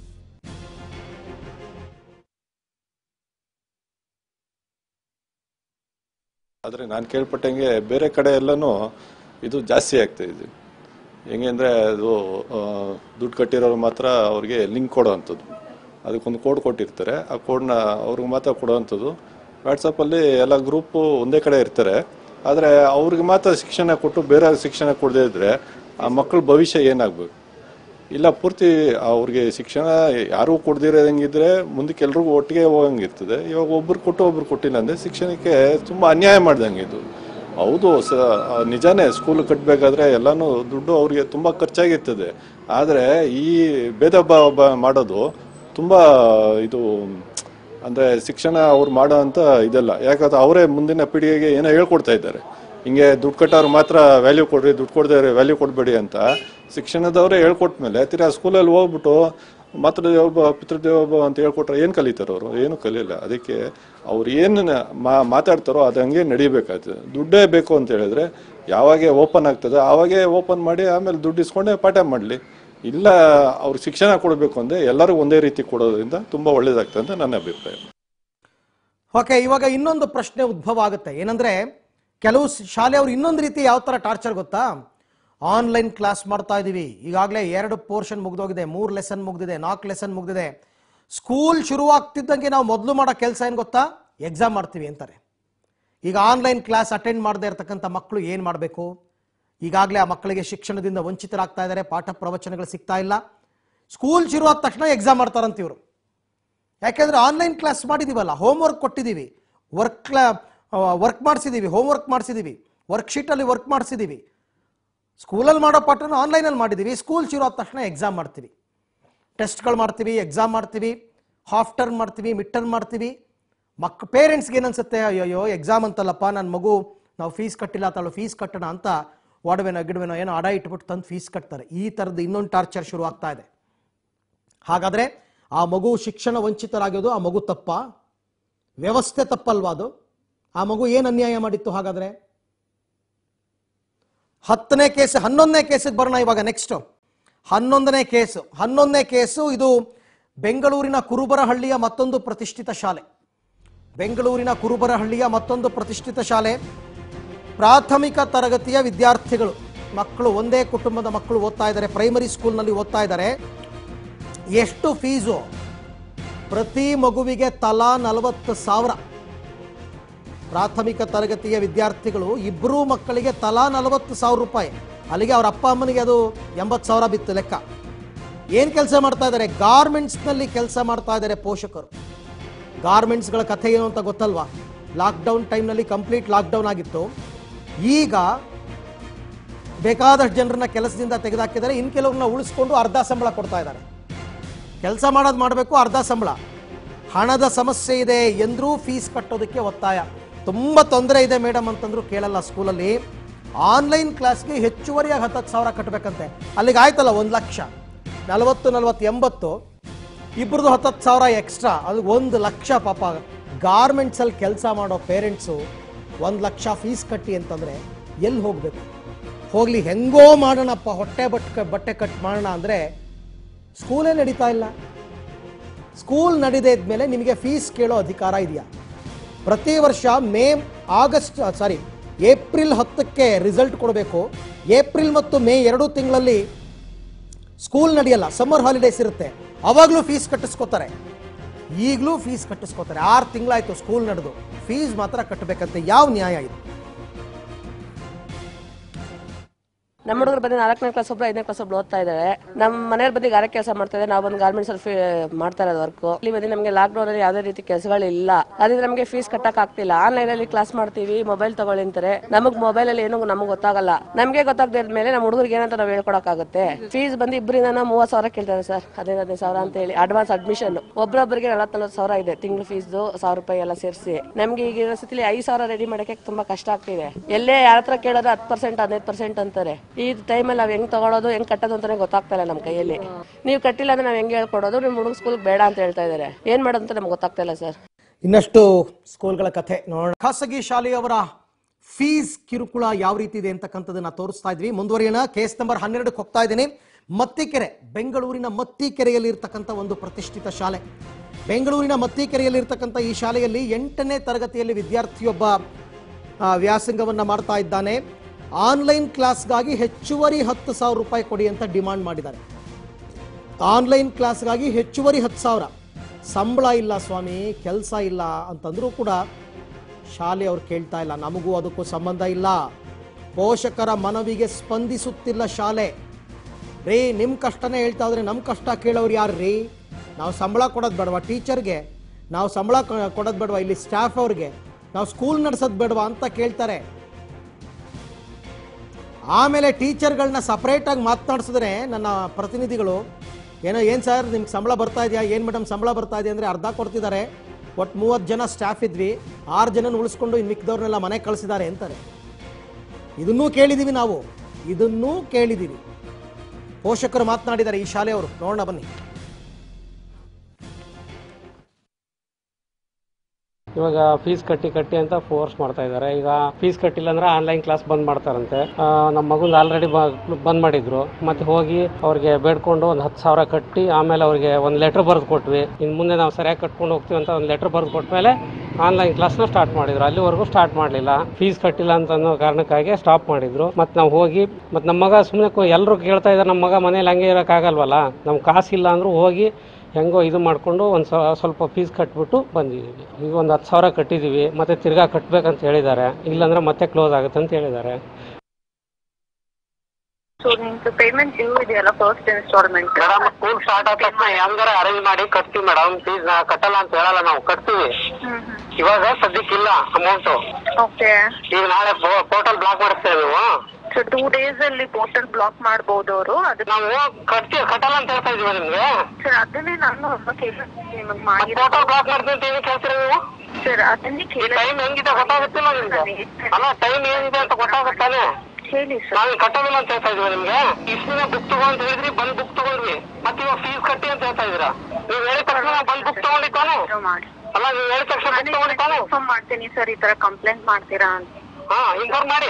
ಆದರೆ ನಾನು ಕೇಳ್ಪಟ್ಟಂಗೆ ಬೇರೆ ಕಡೆ ಎಲ್ಲನೂ ಇದು ಜಾಸ್ತಿ ಆಗ್ತಾ ಇದೆ ಹೆಂಗೆ ಅಂದರೆ ಅದು ಆ, ದುಡ್ಡು ಕಟ್ಟಿರೋರು ಮಾತ್ರ ಅವ್ರಿಗೆ ಲಿಂಕ್ ಕೊಡೋ ಅಂಥದ್ದು ಅದಕ್ಕೊಂದು ಕೋಡ್ ಕೊಟ್ಟಿರ್ತಾರೆ ಆ ಕೋಡ್ನ ಅವ್ರಿಗೆ ಮಾತ್ರ ಕೊಡೋವಂಥದ್ದು ವಾಟ್ಸಪ್ಪಲ್ಲಿ ಎಲ್ಲ ಗ್ರೂಪು ಒಂದೇ ಕಡೆ ಇರ್ತಾರೆ ಆದರೆ ಅವ್ರಿಗೆ ಮಾತ್ರ ಶಿಕ್ಷಣ ಕೊಟ್ಟು ಬೇರೆ ಶಿಕ್ಷಣ ಕೊಡದೇ ಇದ್ದರೆ ಆ ಮಕ್ಕಳ ಭವಿಷ್ಯ ಏನಾಗಬೇಕು ಇಲ್ಲ ಪೂರ್ತಿ ಅವ್ರಿಗೆ ಶಿಕ್ಷಣ ಯಾರೂ ಕೊಡ್ದಿರೋದಂಗಿದ್ರೆ ಮುಂದಕ್ಕೆ ಎಲ್ರಿಗೂ ಒಟ್ಟಿಗೆ ಹೋಗಂಗಿರ್ತದೆ ಇವಾಗ ಒಬ್ರು ಕೊಟ್ಟು ಒಬ್ರು ಕೊಟ್ಟಿಲ್ಲ ಅಂದರೆ ಶಿಕ್ಷಣಕ್ಕೆ ತುಂಬ ಅನ್ಯಾಯ ಮಾಡ್ದಂಗೆ ಇದು ಹೌದು ಸ ಆ, ನಿಜಾನೇ ಸ್ಕೂಲ್ ಕಟ್ಟಬೇಕಾದ್ರೆ ಎಲ್ಲನೂ ದುಡ್ಡು ಅವ್ರಿಗೆ ತುಂಬ ಖರ್ಚಾಗಿರ್ತದೆ ಆದರೆ ಈ ಭೇದ ಭಾವ ಮಾಡೋದು ತುಂಬ ಇದು ಅಂದರೆ ಶಿಕ್ಷಣ ಅವ್ರು ಮಾಡೋ ಅಂತ ಇದಲ್ಲ ಯಾಕಂದ್ರೆ ಅವರೇ ಮುಂದಿನ ಪೀಳಿಗೆಗೆ ಏನೋ ಹೇಳ್ಕೊಡ್ತಾ ಇದ್ದಾರೆ ಹಿಂಗೆ ದುಡ್ಡು ಕಟ್ಟೋರು ಮಾತ್ರ ವ್ಯಾಲ್ಯೂ ಕೊಡ್ರಿ ದುಡ್ಡು ಕೊಡದೆ ವ್ಯಾಲ್ಯೂ ಕೊಡಬೇಡಿ ಅಂತ ಶಿಕ್ಷಣದವರೇ ಹೇಳ್ಕೊಟ್ಮೇಲೆ ತಿರ್ಗಾ ಸ್ಕೂಲಲ್ಲಿ ಹೋಗ್ಬಿಟ್ಟು ಮಾತೃದೇವೋಭವ ಪಿತೃದೇವೋಭವ ಅಂತ ಹೇಳ್ಕೊಟ್ರೆ ಏನು ಕಲಿತಾರೆ ಅವರು ಏನು ಕಲಿಯಲ್ಲ ಅದಕ್ಕೆ ಅವ್ರು ಏನು ಮಾ ಮಾತಾಡ್ತಾರೋ ಅದು ಹಂಗೆ ನಡಿಬೇಕಾಗ್ತದೆ ದುಡ್ಡೇ ಬೇಕು ಅಂತ ಹೇಳಿದ್ರೆ ಯಾವಾಗೆ ಓಪನ್ ಆಗ್ತದೆ ಆವಾಗೇ ಓಪನ್ ಮಾಡಿ ಆಮೇಲೆ ದುಡ್ಡು ಇಸ್ಕೊಂಡೆ ಪಾಠ ಮಾಡಲಿ ಇಲ್ಲ ಅವ್ರು ಶಿಕ್ಷಣ ಕೊಡಬೇಕು ಅಂದರೆ ಎಲ್ಲರಿಗೂ ಒಂದೇ ರೀತಿ ಕೊಡೋದ್ರಿಂದ ತುಂಬ ಒಳ್ಳೇದಾಗ್ತದೆ ಅಂತ ನನ್ನ ಅಭಿಪ್ರಾಯ ಓಕೆ ಇವಾಗ ಇನ್ನೊಂದು ಪ್ರಶ್ನೆ ಉದ್ಭವ ಆಗುತ್ತೆ ಏನಂದ್ರೆ ಕೆಲವು ಸ್- ಶಾಲೆಯವರು ಇನ್ನೊಂದು ರೀತಿ ಯಾವ ಥರ ಟಾರ್ಚರ್ ಗೊತ್ತಾ ಆನ್ಲೈನ್ ಕ್ಲಾಸ್ ಮಾಡ್ತಾ ಇದ್ದೀವಿ ಈಗಾಗಲೇ ಎರಡು ಪೋರ್ಷನ್ ಮುಗ್ದೋಗಿದೆ ಮೂರು ಲೆಸನ್ ಮುಗ್ದಿದೆ ನಾಲ್ಕು ಲೆಸನ್ ಮುಗ್ದಿದೆ ಸ್ಕೂಲ್ ಶುರುವಾಗ್ತಿದ್ದಂಗೆ ನಾವು ಮೊದಲು ಮಾಡೋ ಕೆಲಸ ಏನು ಗೊತ್ತಾ ಎಕ್ಸಾಮ್ ಮಾಡ್ತೀವಿ ಅಂತಾರೆ ಈಗ ಆನ್ಲೈನ್ ಕ್ಲಾಸ್ ಅಟೆಂಡ್ ಮಾಡದೇ ಇರತಕ್ಕಂಥ ಮಕ್ಕಳು ಏನು ಮಾಡಬೇಕು ಈಗಾಗಲೇ ಆ ಮಕ್ಕಳಿಗೆ ಶಿಕ್ಷಣದಿಂದ ವಂಚಿತರಾಗ್ತಾ ಇದ್ದಾರೆ ಪಾಠ ಪ್ರವಚನಗಳು ಸಿಗ್ತಾ ಇಲ್ಲ ಸ್ಕೂಲ್ ಶುರುವಾದ ತಕ್ಷಣ ಎಕ್ಸಾಮ್ ಮಾಡ್ತಾರಂತ ಇವರು ಯಾಕೆಂದ್ರೆ ಆನ್ಲೈನ್ ಕ್ಲಾಸ್ ಮಾಡಿದೀವಲ್ಲ ಹೋಮ್ವರ್ಕ್ ಕೊಟ್ಟಿದ್ದೀವಿ ವರ್ಕ್ ವರ್ಕ್ ಮಾಡಿಸಿದ್ದೀವಿ ಹೋಮ್ವರ್ಕ್ ಮಾಡಿಸಿದ್ದೀವಿ ವರ್ಕ್ಶೀಟಲ್ಲಿ ವರ್ಕ್ ಮಾಡಿಸಿದ್ದೀವಿ ಸ್ಕೂಲಲ್ಲಿ ಮಾಡೋ ಪಾಠನ ಆನ್ಲೈನಲ್ಲಿ ಮಾಡಿದ್ದೀವಿ ಸ್ಕೂಲ್ ಶುರು ಆದ ತಕ್ಷಣ ಎಕ್ಸಾಮ್ ಮಾಡ್ತೀವಿ ಟೆಸ್ಟ್ಗಳು ಮಾಡ್ತೀವಿ ಎಕ್ಸಾಮ್ ಮಾಡ್ತೀವಿ ಹಾಫ್ ಟರ್ಮ್ ಮಾಡ್ತೀವಿ ಮಿಡ್ ಟರ್ಮ್ ಮಾಡ್ತೀವಿ ಮಕ್ ಪೇರೆಂಟ್ಸ್ಗೆ ಏನನ್ಸುತ್ತೆ ಅಯ್ಯೋ ಎಕ್ಸಾಮ್ ಅಂತಲ್ಲಪ್ಪ ನನ್ನ ಮಗು ನಾವು ಫೀಸ್ ಕಟ್ಟಿಲ್ಲ ತಾಳು ಫೀಸ್ ಕಟ್ಟೋಣ ಅಂತ ಒಡವೆನೋ ಗಿಡವೆನೋ ಏನೋ ಅಡ ಇಟ್ಬಿಟ್ಟು ತಂದು ಫೀಸ್ ಕಟ್ತಾರೆ ಈ ಥರದ್ದು ಇನ್ನೊಂದು ಟಾರ್ಚರ್ ಶುರು ಆಗ್ತಾ ಇದೆ ಹಾಗಾದ್ರೆ ಆ ಮಗು ಶಿಕ್ಷಣ ವಂಚಿತರಾಗೋದು ಆ ಮಗು ತಪ್ಪ ವ್ಯವಸ್ಥೆ ತಪ್ಪಲ್ವಾ ಅದು ಆ ಮಗು ಏನು ಅನ್ಯಾಯ ಮಾಡಿತ್ತು ಹಾಗಾದ್ರೆ ಹತ್ತನೇ ಕೇಸ್ ಹನ್ನೊಂದನೇ ಕೇಸಿಗೆ ಬರೋಣ ಇವಾಗ ನೆಕ್ಸ್ಟ್ ಹನ್ನೊಂದನೇ ಕೇಸು ಹನ್ನೊಂದನೇ ಕೇಸು ಇದು ಬೆಂಗಳೂರಿನ ಕುರುಬರಹಳ್ಳಿಯ ಮತ್ತೊಂದು ಪ್ರತಿಷ್ಠಿತ ಶಾಲೆ ಬೆಂಗಳೂರಿನ ಕುರುಬರಹಳ್ಳಿಯ ಮತ್ತೊಂದು ಪ್ರತಿಷ್ಠಿತ ಶಾಲೆ ಪ್ರಾಥಮಿಕ ತರಗತಿಯ ವಿದ್ಯಾರ್ಥಿಗಳು ಮಕ್ಕಳು ಒಂದೇ ಕುಟುಂಬದ ಮಕ್ಕಳು ಓದ್ತಾ ಇದ್ದಾರೆ ಪ್ರೈಮರಿ ಸ್ಕೂಲ್ನಲ್ಲಿ ಓದ್ತಾ ಇದ್ದಾರೆ ಎಷ್ಟು ಫೀಸು ಪ್ರತಿ ಮಗುವಿಗೆ ತಲಾ ನಲವತ್ತು ಸಾವಿರ ಪ್ರಾಥಮಿಕ ತರಗತಿಯ ವಿದ್ಯಾರ್ಥಿಗಳು ಇಬ್ಬರೂ ಮಕ್ಕಳಿಗೆ ತಲಾ ನಲವತ್ತು ಸಾವಿರ ರೂಪಾಯಿ ಅಲ್ಲಿಗೆ ಅವ್ರ ಅಪ್ಪ ಅಮ್ಮನಿಗೆ ಅದು ಎಂಬತ್ತು ಸಾವಿರ ಬಿತ್ತು ಲೆಕ್ಕ ಏನು ಕೆಲಸ ಮಾಡ್ತಾ ಇದ್ದಾರೆ ಗಾರ್ಮೆಂಟ್ಸ್ನಲ್ಲಿ ಕೆಲಸ ಮಾಡ್ತಾ ಇದ್ದಾರೆ ಪೋಷಕರು ಗಾರ್ಮೆಂಟ್ಸ್ಗಳ ಕಥೆ ಏನು ಅಂತ ಗೊತ್ತಲ್ವಾ ಲಾಕ್ಡೌನ್ ಟೈಮ್ನಲ್ಲಿ ಕಂಪ್ಲೀಟ್ ಲಾಕ್ಡೌನ್ ಆಗಿತ್ತು ಈಗ ಬೇಕಾದಷ್ಟು ಜನರನ್ನ ಕೆಲಸದಿಂದ ತೆಗೆದುಹಾಕಿದ್ದಾರೆ ಇನ್ನು ಕೆಲವ್ರನ್ನ ಉಳಿಸ್ಕೊಂಡು ಅರ್ಧ ಸಂಬಳ ಕೊಡ್ತಾ ಇದ್ದಾರೆ ಕೆಲಸ ಮಾಡೋದು ಮಾಡಬೇಕು ಅರ್ಧ ಸಂಬಳ ಹಣದ ಸಮಸ್ಯೆ ಇದೆ ಎಂದ್ರೂ ಫೀಸ್ ಕಟ್ಟೋದಕ್ಕೆ ಒತ್ತಾಯ ತುಂಬ ತೊಂದರೆ ಇದೆ ಮೇಡಮ್ ಅಂತಂದ್ರು ಕೇಳಲ್ಲ ಸ್ಕೂಲಲ್ಲಿ ಆನ್ಲೈನ್ ಕ್ಲಾಸ್ಗೆ ಹೆಚ್ಚುವರಿಯಾಗಿ ಹತ್ತತ್ತು ಸಾವಿರ ಕಟ್ಟಬೇಕಂತೆ ಅಲ್ಲಿಗೆ ಆಯ್ತಲ್ಲ ಒಂದು ಲಕ್ಷ ನಲವತ್ತು ನಲವತ್ತು ಎಂಬತ್ತು ಇಬ್ಬರದು ಹತ್ತತ್ತು ಸಾವಿರ ಎಕ್ಸ್ಟ್ರಾ ಅದು ಒಂದು ಲಕ್ಷ ಪಾಪ ಗಾರ್ಮೆಂಟ್ಸಲ್ಲಿ ಕೆಲಸ ಮಾಡೋ ಪೇರೆಂಟ್ಸು ಒಂದು ಲಕ್ಷ ಫೀಸ್ ಕಟ್ಟಿ ಅಂತಂದರೆ ಎಲ್ಲಿ ಹೋಗಬೇಕು ಹೋಗ್ಲಿ ಹೆಂಗೋ ಮಾಡೋಣಪ್ಪ ಹೊಟ್ಟೆ ಬಟ್ಟೆ ಬಟ್ಟೆ ಕಟ್ ಮಾಡೋಣ ಅಂದರೆ ಸ್ಕೂಲೇ ನಡೀತಾ ಇಲ್ಲ ಸ್ಕೂಲ್ ನಡೀದೇ ಇದ್ಮೇಲೆ ನಿಮಗೆ ಫೀಸ್ ಕೇಳೋ ಅಧಿಕಾರ ಇದೆಯಾ ಪ್ರತಿ ವರ್ಷ ಮೇ ಆಗಸ್ಟ್ ಸಾರಿ ಏಪ್ರಿಲ್ ಹತ್ತಕ್ಕೆ ರಿಸಲ್ಟ್ ಕೊಡಬೇಕು ಏಪ್ರಿಲ್ ಮತ್ತು ಮೇ ಎರಡು ತಿಂಗಳಲ್ಲಿ ಸ್ಕೂಲ್ ನಡೆಯಲ್ಲ ಸಮ್ಮರ್ ಹಾಲಿಡೇಸ್ ಇರುತ್ತೆ ಅವಾಗಲೂ ಫೀಸ್ ಕಟ್ಟಿಸ್ಕೋತಾರೆ ಈಗಲೂ ಫೀಸ್ ಕಟ್ಟಿಸ್ಕೋತಾರೆ ಆರು ತಿಂಗಳಾಯ್ತು ಸ್ಕೂಲ್ ನಡೆದು ಫೀಸ್ ಮಾತ್ರ ಕಟ್ಟಬೇಕಂತೆ ಯಾವ ನ್ಯಾಯ ಇದು ನಮ್ಮ ಹುಡುಗರು ಬಂದು ನಾಲ್ಕನೇ ಕ್ಲಾಸ್ ಒಬ್ರು ಐದನೇ ಕ್ಲಾಸ್ ಒಬ್ರು ಓದ್ತಾ ಇದ್ದಾರೆ ನಮ್ಮ ಮನೆಯವ್ರು ಬಂದು ಗಾರೆ ಕೆಲಸ ಮಾಡ್ತಾ ಇದ್ದಾರೆ ನಾವು ಬಂದು ಗಾರ್ಮೆಂಟ್ಸ್ ಅಲ್ಲಿ ಫಿ- ಮಾಡ್ತಾ ಇರೋದು ವರ್ಕ್ ಇಲ್ಲಿ ಬಂದು ನಮಗೆ ಲಾಕ್ ಡೌನ್ ಅಲ್ಲಿ ಯಾವುದೇ ರೀತಿ ಕೆಲಸಗಳಿಲ್ಲ ಅದರಿಂದ ನಮಗೆ ಫೀಸ್ ಕಟ್ಟಕ್ ಆಗ್ತಿಲ್ಲ ಆನ್ಲೈನ್ ಅಲ್ಲಿ ಕ್ಲಾಸ್ ಮಾಡ್ತೀವಿ ಮೊಬೈಲ್ ತಗೊಳ್ಳಿ ಅಂತಾರೆ ನಮಗ್ ಮೊಬೈಲ್ ಅಲ್ಲಿ ಏನು ನಮಗೆ ಗೊತ್ತಾಗಲ್ಲ ನಮಗೆ ಗೊತ್ತಾಗದ ಮೇಲೆ ನಮ್ಮ ಹುಡುಗರಿಗೆ ಏನಂತ ನಾವು ಹೇಳ್ಕೊಡಕ್ಕಾಗುತ್ತೆ ಫೀಸ್ ಬಂದು ಇಬ್ಬರಿಂದ ಮೂವತ್ತು ಸಾವಿರ ಕೇಳ್ತಾರೆ ಸರ್ ಹದಿನೈದು ಹದಿನೈದು ಸಾವಿರ ಅಂತ ಹೇಳಿ ಅಡ್ವಾನ್ಸ್ ಅಡ್ಮಿಷನ್ ಒಬ್ಬರೊಬ್ಬರಿಗೆ ನಲವತ್ತು ನಲವತ್ತು ಸಾವಿರ ಇದೆ ತಿಂಗಳು ಫೀಸ್ ಸಾವಿರ ರೂಪಾಯಿ ಎಲ್ಲ ಸೇರಿಸಿ ನಮ್ಗೆ ಈಗ ಇರೋ ಸ್ಥಿತಿಲಿ ಐದು ಸಾವಿರ ರೆಡಿ ಮಾಡಕ್ಕೆ ತುಂಬಾ ಕಷ್ಟ ಆಗ್ತಿದೆ ಎಲ್ಲೇ ಯಾರ ಹತ್ರ ಕೇಳೋದು ಹತ್ತು ಪರ್ಸೆಂಟ್ ಹದಿನೈದು ಪರ್ಸೆಂಟ್ ಅಂತಾರೆ ಈ ಟೈಮಲ್ಲಿ ನಾವು ಹೆಂಗ್ ತಗೊಳೋದು ಹೆಂಗ್ ಕಟ್ಟೋದು ಅಂತಾನೆ ಗೊತ್ತಾಗ್ತಾ ಇಲ್ಲ ನಮ್ಮ ಕೈಯಲ್ಲಿ ನೀವು ಕಟ್ಟಿಲ್ಲ ಅಂದ್ರೆ ನಾವು ಹೆಂಗ್ ಹೇಳ್ಕೊಡೋದು ನಿಮ್ಮ ಹುಡುಗ ಸ್ಕೂಲ್ ಬೇಡ ಅಂತ ಹೇಳ್ತಾ ಇದ್ದಾರೆ ಏನ್ ಮಾಡೋದು ಅಂತ ನಮ್ಗೆ ಗೊತ್ತಾಗ್ತಾ ಇಲ್ಲ ಸರ್ ಇನ್ನಷ್ಟು ಸ್ಕೂಲ್ಗಳ ಕಥೆ ನೋಡೋಣ ಖಾಸಗಿ ಶಾಲೆಯವರ ಫೀಸ್ ಕಿರುಕುಳ ಯಾವ ರೀತಿ ಇದೆ ಅಂತಕ್ಕಂಥದ್ದನ್ನ ತೋರಿಸ್ತಾ ಇದ್ವಿ ಮುಂದುವರಿಯೋಣ ಕೇಸ್ ನಂಬರ್ ಹನ್ನೆರಡಕ್ಕೆ ಹೋಗ್ತಾ ಇದ್ದೀನಿ ಮತ್ತಿಕೆರೆ ಬೆಂಗಳೂರಿನ ಮತ್ತಿಕೆರೆಯಲ್ಲಿ ಇರ್ತಕ್ಕಂಥ ಒಂದು ಪ್ರತಿಷ್ಠಿತ ಶಾಲೆ ಬೆಂಗಳೂರಿನ ಮತ್ತಿಕೆರೆಯಲ್ಲಿ ಇರ್ತಕ್ಕಂಥ ಈ ಶಾಲೆಯಲ್ಲಿ ಎಂಟನೇ ತರಗತಿಯಲ್ಲಿ ವಿದ್ಯಾರ್ಥಿಯೊಬ್ಬ ಆ, ವ್ಯಾಸಂಗವನ್ನ ಮಾಡ್ತಾ ಇದ್ದಾನೆ ಆನ್ಲೈನ್ ಕ್ಲಾಸ್ಗಾಗಿ ಹೆಚ್ಚುವರಿ ಹತ್ತು ಸಾವಿರ ರೂಪಾಯಿ ಕೊಡಿ ಅಂತ ಡಿಮಾಂಡ್ ಮಾಡಿದ್ದಾರೆ ಆನ್ಲೈನ್ ಕ್ಲಾಸ್ಗಾಗಿ ಹೆಚ್ಚುವರಿ ಹತ್ತು ಸಾವಿರ ಸಂಬಳ ಇಲ್ಲ ಸ್ವಾಮಿ ಕೆಲಸ ಇಲ್ಲ ಅಂತಂದ್ರೂ ಕೂಡ ಶಾಲೆ ಅವ್ರು ಕೇಳ್ತಾ ಇಲ್ಲ ನಮಗೂ ಅದಕ್ಕೂ ಸಂಬಂಧ ಇಲ್ಲ ಪೋಷಕರ ಮನವಿಗೆ ಸ್ಪಂದಿಸುತ್ತಿಲ್ಲ ಶಾಲೆ ರೀ ನಿಮ್ಮ ಕಷ್ಟನೇ ಹೇಳ್ತಾ ಇದ್ರೆ ನಮ್ಮ ಕಷ್ಟ ಕೇಳೋರು ಯಾರು ರೀ ನಾವು ಸಂಬಳ ಕೊಡೋದು ಬೇಡವಾ ಟೀಚರ್ಗೆ ನಾವು ಸಂಬಳ ಕೊ- ಕೊಡೋದು ಬೇಡವಾ ಇಲ್ಲಿ ಸ್ಟಾಫ್ ಅವ್ರಿಗೆ ನಾವು ಸ್ಕೂಲ್ ನಡೆಸೋದು ಬೇಡವಾ ಅಂತ ಕೇಳ್ತಾರೆ ಆಮೇಲೆ ಟೀಚರ್ಗಳನ್ನ ಸಪ್ರೇಟಾಗಿ ಮಾತನಾಡಿಸಿದ್ರೆ ನನ್ನ ಪ್ರತಿನಿಧಿಗಳು ಏನೋ ಏನು ಸರ್ ನಿಮ್ಗೆ ಸಂಬಳ ಬರ್ತಾ ಇದೆಯಾ ಏನು ಮೇಡಮ್ ಸಂಬಳ ಬರ್ತಾ ಇದೆ ಅಂದರೆ ಅರ್ಧ ಕೊಡ್ತಿದ್ದಾರೆ ಒಟ್ಟು ಮೂವತ್ತು ಜನ ಸ್ಟಾಫ್ ಇದ್ವಿ ಆರು ಜನನ ಉಳಿಸ್ಕೊಂಡು ಇನ್ನು ಮಿಕ್ಕಿದವ್ರನ್ನೆಲ್ಲ ಮನೆಗೆ ಕಳಿಸಿದ್ದಾರೆ ಅಂತಾರೆ ಇದನ್ನೂ ಕೇಳಿದ್ದೀವಿ ನಾವು ಇದನ್ನೂ ಕೇಳಿದ್ದೀವಿ ಪೋಷಕರು ಮಾತನಾಡಿದ್ದಾರೆ ಈ ಶಾಲೆಯವರು ನೋಡೋಣ ಬನ್ನಿ ಇವಾಗ ಫೀಸ್ ಕಟ್ಟಿ ಕಟ್ಟಿ ಅಂತ ಫೋರ್ಸ್ ಮಾಡ್ತಾ ಇದ್ದಾರೆ ಈಗ ಫೀಸ್ ಕಟ್ಟಿಲ್ಲ ಅಂದ್ರೆ ಆನ್ಲೈನ್ ಕ್ಲಾಸ್ ಬಂದ್ ಮಾಡ್ತಾರಂತೆ ಆ, ನಮ್ಮ ಮಗುಂದು ಆಲ್ರೆಡಿ ಬಂದ್ ಮಾಡಿದ್ರು ಮತ್ತೆ ಹೋಗಿ ಅವ್ರಿಗೆ ಬೇಡ್ಕೊಂಡು ಒಂದು ಹತ್ತು ಸಾವಿರ ಕಟ್ಟಿ ಆಮೇಲೆ ಅವ್ರಿಗೆ ಒಂದು ಲೆಟರ್ ಬರೆದು ಕೊಟ್ವಿ ಇನ್ನು ಮುಂದೆ ನಾವು ಸರಿಯಾಗಿ ಕಟ್ಕೊಂಡು ಹೋಗ್ತೀವಿ ಅಂತ ಒಂದು ಲೆಟರ್ ಬರೆದು ಕೊಟ್ಮೇಲೆ ಆನ್ಲೈನ್ ಕ್ಲಾಸ್ನ ಸ್ಟಾರ್ಟ್ ಮಾಡಿದ್ರು ಅಲ್ಲಿವರೆಗೂ ಸ್ಟಾರ್ಟ್ ಮಾಡಲಿಲ್ಲ ಫೀಸ್ ಕಟ್ಟಿಲ್ಲ ಅಂತ ಅನ್ನೋ ಕಾರಣಕ್ಕಾಗಿ ಸ್ಟಾಪ್ ಮಾಡಿದ್ರು ಮತ್ತೆ ನಾವು ಹೋಗಿ ಮತ್ತೆ ನಮ್ಮ ಮಗ ಸುಮ್ಮನೆ ಎಲ್ಲರೂ ಕೇಳ್ತಾ ಇದ್ದಾರೆ ನಮ್ಮ ಮಗ ಮನೇಲಿ ಹಂಗೆ ಇರೋಕ್ಕಾಗಲ್ವಲ್ಲ ನಮ್ಗೆ ಕಾಸಿಲ್ಲ ಅಂದರೂ ಹೋಗಿ ಹೆಂಗೋ ಇದು ಮಾಡಿಕೊಂಡು ಒಂದು ಸ್ವಲ್ಪ ಫೀಸ್ ಕಟ್ಬಿಟ್ಟು ಬಂದಿದ್ದೀವಿ ಈಗ ಒಂದು ಹತ್ತು ಸಾವಿರ ಕಟ್ಟಿದ್ದೀವಿ ಮತ್ತೆ ತಿರ್ಗಾ ಕಟ್ಬೇಕಂತ ಹೇಳಿದ್ದಾರೆ ಇಲ್ಲಾಂದ್ರೆ ಮತ್ತೆ ಕ್ಲೋಸ್ ಆಗುತ್ತೆ ಅಂತ ಹೇಳಿದ್ದಾರೆ ಸೊ ನಿಮ್ದು ಪೇಮೆಂಟ್ ಡ್ಯೂ ಇದೆಯಲ್ಲ first installment madam school start ಆದ ತಕ್ಷಣ ಹೆಂಗಾರ ಅರೇಂಜ್ ಮಾಡಿ ಕಟ್ತೀವಿ ಮೇಡಮ್ ಫೀಸ್ ಕಟ್ಟಲ್ಲ ಅಂತ ಹೇಳಲ್ಲ ನಾವು ಕಟ್ತೀವಿ ಇವಾಗ ಸದ್ಯಕ್ಕಿಲ್ಲ ಅಮೌಂಟು ಓಕೆ ಈಗ ನಾಳೆ ಪೋರ್ಟಲ್ ಬ್ಲಾಕ್ ಮಾಡಿಸ್ತೇವೆ ನೀವು ಸೊ ಟೂ ಡೇಸ್ ಅಲ್ಲಿ ಪೋರ್ಟಲ್ ಬ್ಲಾಕ್ ಮಾಡಬಹುದು ಅವರು ಅದು ನಾವು ಕಟ್ತೀವಿ ಕಟ್ಟಲ್ಲ ಅಂತ ಹೇಳ್ತಾ ಇದೀವಿ ನಿಮ್ಗೆ ಸರ್ ಅದನ್ನೇ ನಾನು ಕೇಳಿ ನಿಮಗೆ ಮಾಡಿರೋ ಪೋರ್ಟಲ್ ಬ್ಲಾಕ್ ಮಾಡ್ತೀವಿ ಅಂತ ಏನು ಕೇಳ್ತೀರಾ ನೀವು ಸರ್ ಅದನ್ನೇ ಕೇಳಿ ಟೈಮ್ ಹೆಂಗಿದೆ ಗೊತ್ತಾಗುತ್ತಿಲ್ಲ ನಿಮ್ಗೆ ಅಲ್ಲ ಟೈಮ್ ಏನಿದೆ ಅಂತ ಗೊತ್ತಾಗುತ್ತಾನೆ ಹೇಳಿ ಸರ್ ನಾವು ಕಟ್ಟೋದಿಲ್ಲ ಅಂತ ಹೇಳ್ತಾ ಇದೀವಿ ನಿಮ್ಗೆ ಇಷ್ಟು ದಿನ ಬುಕ್ ತಗೊಂಡ್ ಹೇಳಿದ್ರಿ ಬಂದ್ ಬುಕ್ ತಗೊಂಡ್ವಿ ಮತ್ತೆ ಇವಾಗ ಫೀಸ್ ಕಟ್ಟಿ ಅಂತ ಹೇಳ್ತಾ ಇದೀರಾ ನೀವು ಹೇಳಿದ ತಕ್ಷಣ ನಾವ್ ಬಂದ್ ಬುಕ್ ತಗೊಂಡಿ ತಾನೆ ಮಾಡಿ ಅಲ್ಲ ನೀವು ಹೇಳಿದ ತಕ್ಷಣ ಬುಕ್ ತಗೊಂಡಿ ತಾನೆ ಇನ್ಫಾರ್ಮ್ ಮಾಡ್ತೀನಿ ಸರ್ ಈ ತರ ಕಂಪ್ಲೇಂಟ್ ಮಾಡ್ತೀರಾ ಅಂತ ಹಾ ಇನ್ಫಾರ್ಮ್ ಮಾಡಿ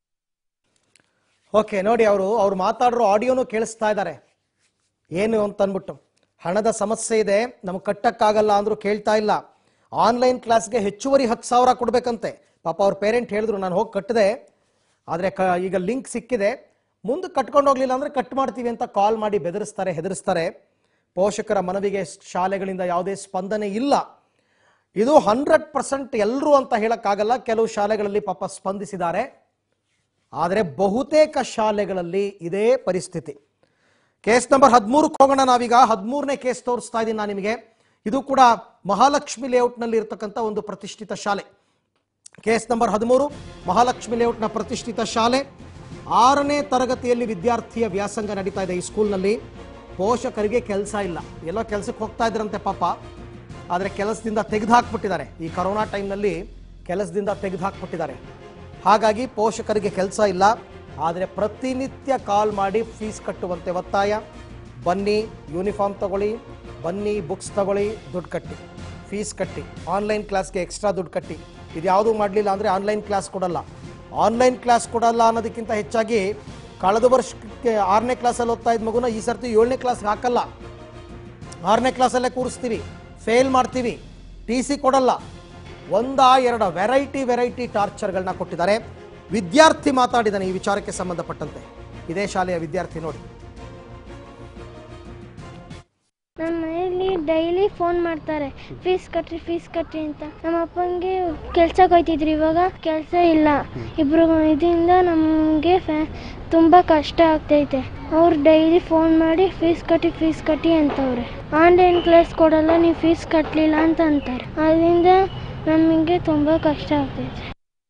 ಓಕೆ ನೋಡಿ ಅವರು ಅವ್ರು ಮಾತಾಡಿರೋ ಆಡಿಯೋನು ಕೇಳಿಸ್ತಾ ಇದ್ದಾರೆ ಏನು ಅಂತ ಅಂದ್ಬಿಟ್ಟು ಹಣದ ಸಮಸ್ಯೆ ಇದೆ ನಮ್ಗೆ ಕಟ್ಟಕ್ಕಾಗಲ್ಲ ಅಂದ್ರು ಕೇಳ್ತಾ ಇಲ್ಲ ಆನ್ಲೈನ್ ಕ್ಲಾಸ್ಗೆ ಹೆಚ್ಚುವರಿ ಹತ್ತು ಸಾವಿರ ಕೊಡ್ಬೇಕಂತೆ ಪಾಪ ಅವ್ರ ಪೇರೆಂಟ್ ಹೇಳಿದ್ರು ನಾನು ಹೋಗಿ ಕಟ್ಟಿದೆ ಆದರೆ ಕ ಈಗ ಲಿಂಕ್ ಸಿಕ್ಕಿದೆ ಮುಂದೆ ಕಟ್ಕೊಂಡು ಹೋಗ್ಲಿಲ್ಲ ಅಂದ್ರೆ ಕಟ್ ಮಾಡ್ತೀವಿ ಅಂತ ಕಾಲ್ ಮಾಡಿ ಬೆದರಿಸ್ತಾರೆ ಹೆದರಿಸ್ತಾರೆ ಪೋಷಕರ ಮನವಿಗೆ ಶಾಲೆಗಳಿಂದ ಯಾವುದೇ ಸ್ಪಂದನೆ ಇಲ್ಲ ಇದು ಹಂಡ್ರೆಡ್ ಪರ್ಸೆಂಟ್ ಎಲ್ಲರೂ ಅಂತ ಹೇಳಕ್ಕಾಗಲ್ಲ ಕೆಲವು ಶಾಲೆಗಳಲ್ಲಿ ಪಾಪ ಸ್ಪಂದಿಸಿದ್ದಾರೆ ಆದರೆ ಬಹುತೇಕ ಶಾಲೆಗಳಲ್ಲಿ ಇದೇ ಪರಿಸ್ಥಿತಿ ಕೇಸ್ ನಂಬರ್ ಹದಿಮೂರಕ್ಕೆ ಹೋಗೋಣ ನಾವೀಗ ಹದಿಮೂರನೇ ಕೇಸ್ ತೋರಿಸ್ತಾ ಇದ್ದೀನಿ ನಾನು ನಿಮಗೆ ಇದು ಕೂಡ ಮಹಾಲಕ್ಷ್ಮಿ ಲೇಔಟ್ನಲ್ಲಿ ಇರ್ತಕ್ಕಂಥ ಒಂದು ಪ್ರತಿಷ್ಠಿತ ಶಾಲೆ ಕೇಸ್ ನಂಬರ್ ಹದಿಮೂರು ಮಹಾಲಕ್ಷ್ಮಿ ಲೇಔಟ್ನ ಪ್ರತಿಷ್ಠಿತ ಶಾಲೆ ಆರನೇ ತರಗತಿಯಲ್ಲಿ ವಿದ್ಯಾರ್ಥಿಯ ವ್ಯಾಸಂಗ ನಡೀತಾ ಇದೆ ಈ ಸ್ಕೂಲ್ನಲ್ಲಿ ಪೋಷಕರಿಗೆ ಕೆಲಸ ಇಲ್ಲ ಎಲ್ಲೋ ಕೆಲಸಕ್ಕೆ ಹೋಗ್ತಾ ಇದ್ರಂತೆ ಪಾಪ ಆದರೆ ಕೆಲಸದಿಂದ ತೆಗೆದು ಹಾಕ್ಬಿಟ್ಟಿದ್ದಾರೆ ಈ ಕರೋನಾ ಟೈಮ್ನಲ್ಲಿ ಕೆಲಸದಿಂದ ತೆಗೆದು ಹಾಕ್ಬಿಟ್ಟಿದ್ದಾರೆ ಹಾಗಾಗಿ ಪೋಷಕರಿಗೆ ಕೆಲಸ ಇಲ್ಲ ಆದರೆ ಪ್ರತಿನಿತ್ಯ ಕಾಲ್ ಮಾಡಿ ಫೀಸ್ ಕಟ್ಟುವಂತೆ ಒತ್ತಾಯ ಬನ್ನಿ ಯೂನಿಫಾರ್ಮ್ ತಗೊಳ್ಳಿ ಬನ್ನಿ ಬುಕ್ಸ್ ತಗೊಳ್ಳಿ ದುಡ್ಡು ಕಟ್ಟಿ ಫೀಸ್ ಕಟ್ಟಿ ಆನ್ಲೈನ್ ಕ್ಲಾಸ್ಗೆ ಎಕ್ಸ್ಟ್ರಾ ದುಡ್ಡು ಕಟ್ಟಿ ಇದು ಯಾವುದೂ ಮಾಡಲಿಲ್ಲ ಅಂದರೆ ಆನ್ಲೈನ್ ಕ್ಲಾಸ್ ಕೊಡಲ್ಲ ಆನ್ಲೈನ್ ಕ್ಲಾಸ್ ಕೊಡಲ್ಲ ಅನ್ನೋದಕ್ಕಿಂತ ಹೆಚ್ಚಾಗಿ ಕಳೆದ ವರ್ಷಕ್ಕೆ ಆರನೇ ಕ್ಲಾಸಲ್ಲಿ ಓದ್ತಾ ಇದ್ದ ಮಗುನ ಈ ಸರ್ತಿ ಏಳನೇ ಕ್ಲಾಸ್ಗೆ ಹಾಕಲ್ಲ ಆರನೇ ಕ್ಲಾಸಲ್ಲೇ ಕೂರಿಸ್ತೀವಿ ಫೇಲ್ ಮಾಡ್ತೀವಿ ಟಿ ಸಿ ಕೊಡಲ್ಲ ಒಂದ ಎರಡ ವೆರೈಟಿ ವೆರೈಟಿ ಟಾರ್ಚರ್ಗಳನ್ನ ಕೊಟ್ಟಿದ್ದಾರೆ ವಿದ್ಯಾರ್ಥಿ ಮಾತಾಡಿದ್ದಾನೆ ಈ ವಿಚಾರಕ್ಕೆ ಸಂಬಂಧಪಟ್ಟಂತೆ ಇದೇ ಶಾಲೆಯ ವಿದ್ಯಾರ್ಥಿ ನೋಡಿ ನಮ್ಮ ಮನೆಯಲ್ಲಿ ಡೈಲಿ ಫೋನ್ ಮಾಡ್ತಾರೆ ಫೀಸ್ ಕಟ್ರಿ ಫೀಸ್ ಕಟ್ರಿ ಅಂತ ನಮ್ಮ ಅಪ್ಪನಿಗೆ ಕೆಲ್ಸಕ್ಕೆ ಹೋಯ್ತಿದ್ರು ಇವಾಗ ಕೆಲಸ ಇಲ್ಲ ಇಬ್ರು ಇದರಿಂದ ನಮಗೆ ತುಂಬ ಕಷ್ಟ ಆಗ್ತೈತೆ ಅವ್ರು ಡೈಲಿ ಫೋನ್ ಮಾಡಿ ಫೀಸ್ ಕಟ್ಟಿ ಫೀಸ್ ಕಟ್ಟಿ ಅಂತವ್ರೆ ಆನ್ಲೈನ್ ಕ್ಲಾಸ್ ಕೊಡಲ್ಲ ನೀವು ಫೀಸ್ ಕಟ್ಟಲಿಲ್ಲ ಅಂತ ಅಂತಾರೆ ಅದರಿಂದ ನಮಗೆ ತುಂಬ ಕಷ್ಟ ಆಗ್ತೈತೆ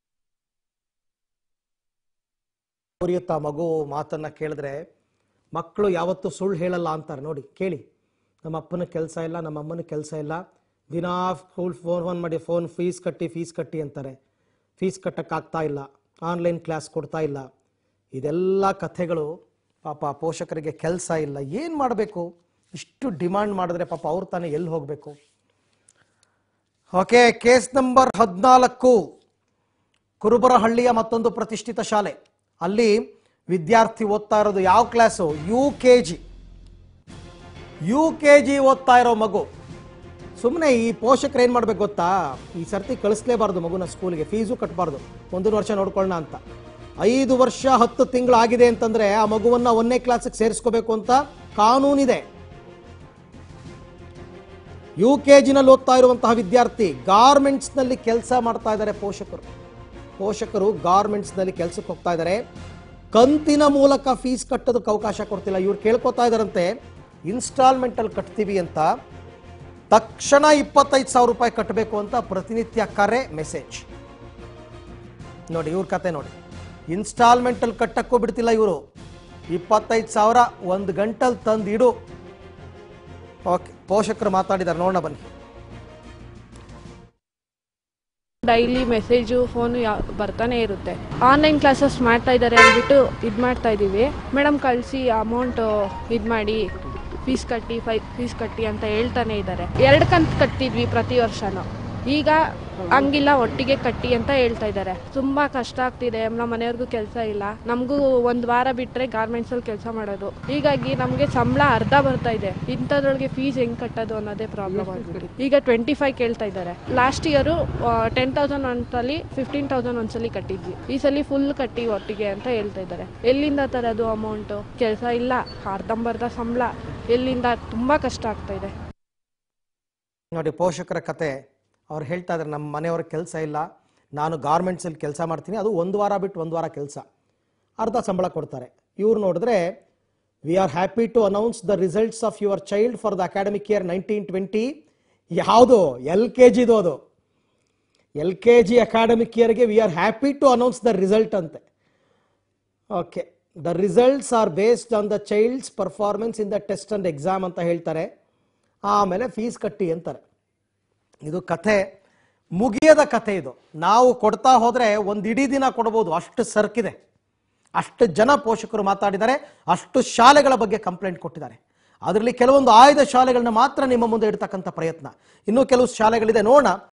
ಉರಿಯುತ್ತಾ ಮಗು ಮಾತನ್ನ ಕೇಳಿದ್ರೆ ಮಕ್ಕಳು ಯಾವತ್ತೂ ಸುಳ್ಳು ಹೇಳಲ್ಲ ಅಂತಾರೆ ನೋಡಿ ಕೇಳಿ ನಮ್ಮ ಅಪ್ಪನ ಕೆಲಸ ಇಲ್ಲ ನಮ್ಮ ಅಮ್ಮನ ಕೆಲಸ ಇಲ್ಲ ದಿನಾ ಸ್ಕೂಲ್ ಫೋನ್ ಫೋನ್ ಮಾಡಿ ಫೋನ್ ಫೀಸ್ ಕಟ್ಟಿ ಫೀಸ್ ಕಟ್ಟಿ ಅಂತಾರೆ ಫೀಸ್ ಕಟ್ಟಕ್ಕಾಗ್ತಾ ಇಲ್ಲ ಆನ್ಲೈನ್ ಕ್ಲಾಸ್ ಕೊಡ್ತಾ ಇಲ್ಲ ಇದೆಲ್ಲ ಕಥೆಗಳು ಪಾಪ ಪೋಷಕರಿಗೆ ಕೆಲಸ ಇಲ್ಲ ಏನು ಮಾಡಬೇಕು ಇಷ್ಟು ಡಿಮಾಂಡ್ ಮಾಡಿದ್ರೆ ಪಾಪ ಅವ್ರು ತಾನೇ ಎಲ್ಲಿ ಹೋಗಬೇಕು ಓಕೆ ಕೇಸ್ ನಂಬರ್ ಹದಿನಾಲ್ಕು ಕುರುಬರಹಳ್ಳಿಯ ಮತ್ತೊಂದು ಪ್ರತಿಷ್ಠಿತ ಶಾಲೆ ಅಲ್ಲಿ ವಿದ್ಯಾರ್ಥಿ ಓದ್ತಾ ಇರೋದು ಯಾವ class U K G U K G ಓದ್ತಾ ಇರೋ ಮಗು ಸುಮ್ಮನೆ ಈ ಪೋಷಕರು ಏನು ಮಾಡ್ಬೇಕು ಗೊತ್ತಾ ಈ ಸರ್ತಿ ಕಳಿಸ್ಲೇಬಾರ್ದು ಮಗುನ ಸ್ಕೂಲ್ಗೆ ಫೀಸು ಕಟ್ಟಬಾರ್ದು ಮುಂದಿನ ವರ್ಷ ನೋಡ್ಕೊಳ್ಳೋಣ ಅಂತ ಐದು ವರ್ಷ ಹತ್ತು ತಿಂಗಳು ಆಗಿದೆ ಅಂತಂದ್ರೆ ಆ ಮಗುವನ್ನ ಒಂದನೇ ಕ್ಲಾಸಿಗೆ ಸೇರಿಸ್ಕೋಬೇಕು ಅಂತ ಕಾನೂನಿದೆ ಯು ಕೆ ಜಿನಲ್ಲಿ ಓದ್ತಾ ಇರುವಂತಹ ವಿದ್ಯಾರ್ಥಿ ಗಾರ್ಮೆಂಟ್ಸ್ನಲ್ಲಿ ಕೆಲಸ ಮಾಡ್ತಾ ಇದ್ದಾರೆ ಪೋಷಕರು ಪೋಷಕರು ಗಾರ್ಮೆಂಟ್ಸ್ನಲ್ಲಿ ಕೆಲಸಕ್ಕೆ ಹೋಗ್ತಾ ಇದ್ದಾರೆ ಕಂತಿನ ಮೂಲಕ ಫೀಸ್ ಕಟ್ಟೋದಕ್ಕೆ ಅವಕಾಶ ಕೊಡ್ತಿಲ್ಲ ಇವ್ರು ಕೇಳ್ಕೊತಾ ಇದ್ದಾರಂತೆ ಇನ್ಸ್ಟಾಲ್ಮೆಂಟಲ್ಲಿ ಕಟ್ತೀವಿ ಅಂತ ತಕ್ಷಣ ಇಪ್ಪತ್ತೈದು ಸಾವಿರ ರೂಪಾಯಿ ಕಟ್ಟಬೇಕು ಅಂತ ಪ್ರತಿನಿತ್ಯ ಕರೆ ಮೆಸೇಜ್ ನೋಡಿ ಇವ್ರ ಕತೆ ನೋಡಿ ಇನ್ಸ್ಟಾಲ್ಮೆಂಟಲ್ಲಿ ಕಟ್ಟಕ್ಕೂ ಬಿಡ್ತಿಲ್ಲ ಇವರು ಇಪ್ಪತ್ತೈದು ಸಾವಿರ ಒಂದು ಗಂಟಲ್ಲಿ ತಂದು ಇಡು ಓಕೆ ಪೋಷಕರು ಮಾತಾಡಿದ್ದಾರೆ ನೋಡೋಣ ಬನ್ನಿ ಡೈಲಿ ಮೆಸೇಜು ಫೋನು ಯಾ ಬರ್ತಾನೆ ಇರುತ್ತೆ ಆನ್ಲೈನ್ ಕ್ಲಾಸಸ್ ಮಾಡ್ತಾ ಇದ್ದಾರೆ ಅಂದ್ಬಿಟ್ಟು ಇದು ಮಾಡ್ತಾ ಇದ್ದೀವಿ ಮೇಡಮ್ ಕಳಿಸಿ ಅಮೌಂಟು ಇದು ಮಾಡಿ ಫೀಸ್ ಕಟ್ಟಿ ಫೈ ಫೀಸ್ ಕಟ್ಟಿ ಅಂತ ಹೇಳ್ತಾನೆ ಇದ್ದಾರೆ ಎರಡು ಕಂತು ಕಟ್ತಿದ್ವಿ ಪ್ರತಿ ವರ್ಷನೂ ಈಗ ಹಂಗಿಲ್ಲ ಒಟ್ಟಿಗೆ ಕಟ್ಟಿ ಅಂತ ಹೇಳ್ತಾ ಇದ್ದಾರೆ ತುಂಬ ಕಷ್ಟ ಆಗ್ತಿದೆ ನಮ್ಮ ಮನೆಯವ್ರಿಗೂ ಕೆಲಸ ಇಲ್ಲ ನಮಗೂ ಒಂದು ವಾರ ಬಿಟ್ಟರೆ ಗಾರ್ಮೆಂಟ್ಸಲ್ಲಿ ಕೆಲಸ ಮಾಡೋದು ಹೀಗಾಗಿ ನಮಗೆ ಸಂಬಳ ಅರ್ಧ ಬರ್ತಾ ಇದೆ ಇಂಥದ್ರೊಳಗೆ ಫೀಸ್ ಹೆಂಗೆ ಕಟ್ಟೋದು ಅನ್ನೋದೇ ಪ್ರಾಬ್ಲಮ್ ಆಗ್ಬಿಟ್ಟು ಈಗ ಟ್ವೆಂಟಿ ಫೈವ್ ಕೇಳ್ತಾ ಇದ್ದಾರೆ ಲಾಸ್ಟ್ ಇಯರು ಟೆನ್ ತೌಸಂಡ್ ಒಂದ್ಸಲಿ ಫಿಫ್ಟೀನ್ ತೌಸಂಡ್ ಒಂದ್ಸಲಿ ಕಟ್ಟಿದ್ವಿ ಈ ಸಲ ಫುಲ್ ಕಟ್ಟಿ ಒಟ್ಟಿಗೆ ಅಂತ ಹೇಳ್ತಾ ಇದ್ದಾರೆ ಎಲ್ಲಿಂದ ತರೋದು ಅಮೌಂಟು ಕೆಲಸ ಇಲ್ಲ ಅರ್ಧಂಬರ್ಧ ಸಂಬಳ ಎಲ್ಲಿಂದ ತುಂಬ ಕಷ್ಟ ಆಗ್ತಾ ಇದೆ ನೋಡಿ ಪೋಷಕರ ಕತೆ ಅವ್ರು ಹೇಳ್ತಾ ಇದ್ದಾರೆ ನಮ್ಮ ಮನೆಯವ್ರ ಕೆಲಸ ಇಲ್ಲ ನಾನು ಗಾರ್ಮೆಂಟ್ಸಲ್ಲಿ ಕೆಲಸ ಮಾಡ್ತೀನಿ ಅದು ಒಂದು ವಾರ ಬಿಟ್ಟು ಒಂದು ವಾರ ಕೆಲಸ ಅರ್ಧ ಸಂಬಳ ಕೊಡ್ತಾರೆ ಇವ್ರು ನೋಡಿದ್ರೆ we are happy to announce the results of your child for the academic year nineteen twenty ಯಾವುದು ಎಲ್ ಕೆ ಜಿದು ಅದು ಎಲ್ ಕೆ ಜಿ ಅಕಾಡೆಮಿಕ್ ಇಯರ್ಗೆ we are happy to announce the result ಅಂತೆ okay the results are based on the child's performance in the test and exam ಅಂತ ಹೇಳ್ತಾರೆ ಆಮೇಲೆ fees ಕಟ್ಟಿ ಅಂತಾರೆ ಇದು ಕಥೆ ಮುಗಿಯದ ಕಥೆ ಇದು ನಾವು ಕೊಡ್ತಾ ಹೋದ್ರೆ ಒಂದು ಇಡೀ ದಿನ ಕೊಡ್ಬೋದು ಅಷ್ಟು ಸರ್ಕಿದೆ ಅಷ್ಟು ಜನ ಪೋಷಕರು ಮಾತಾಡಿದ್ದಾರೆ ಅಷ್ಟು ಶಾಲೆಗಳ ಬಗ್ಗೆ ಕಂಪ್ಲೇಂಟ್ ಕೊಟ್ಟಿದ್ದಾರೆ ಅದರಲ್ಲಿ ಕೆಲವೊಂದು ಆಯ್ದ ಶಾಲೆಗಳನ್ನ ಮಾತ್ರ ನಿಮ್ಮ ಮುಂದೆ ಇಡ್ತಕ್ಕಂಥ ಪ್ರಯತ್ನ ಇನ್ನೂ ಕೆಲವು ಶಾಲೆಗಳಿದೆ ನೋಡೋಣ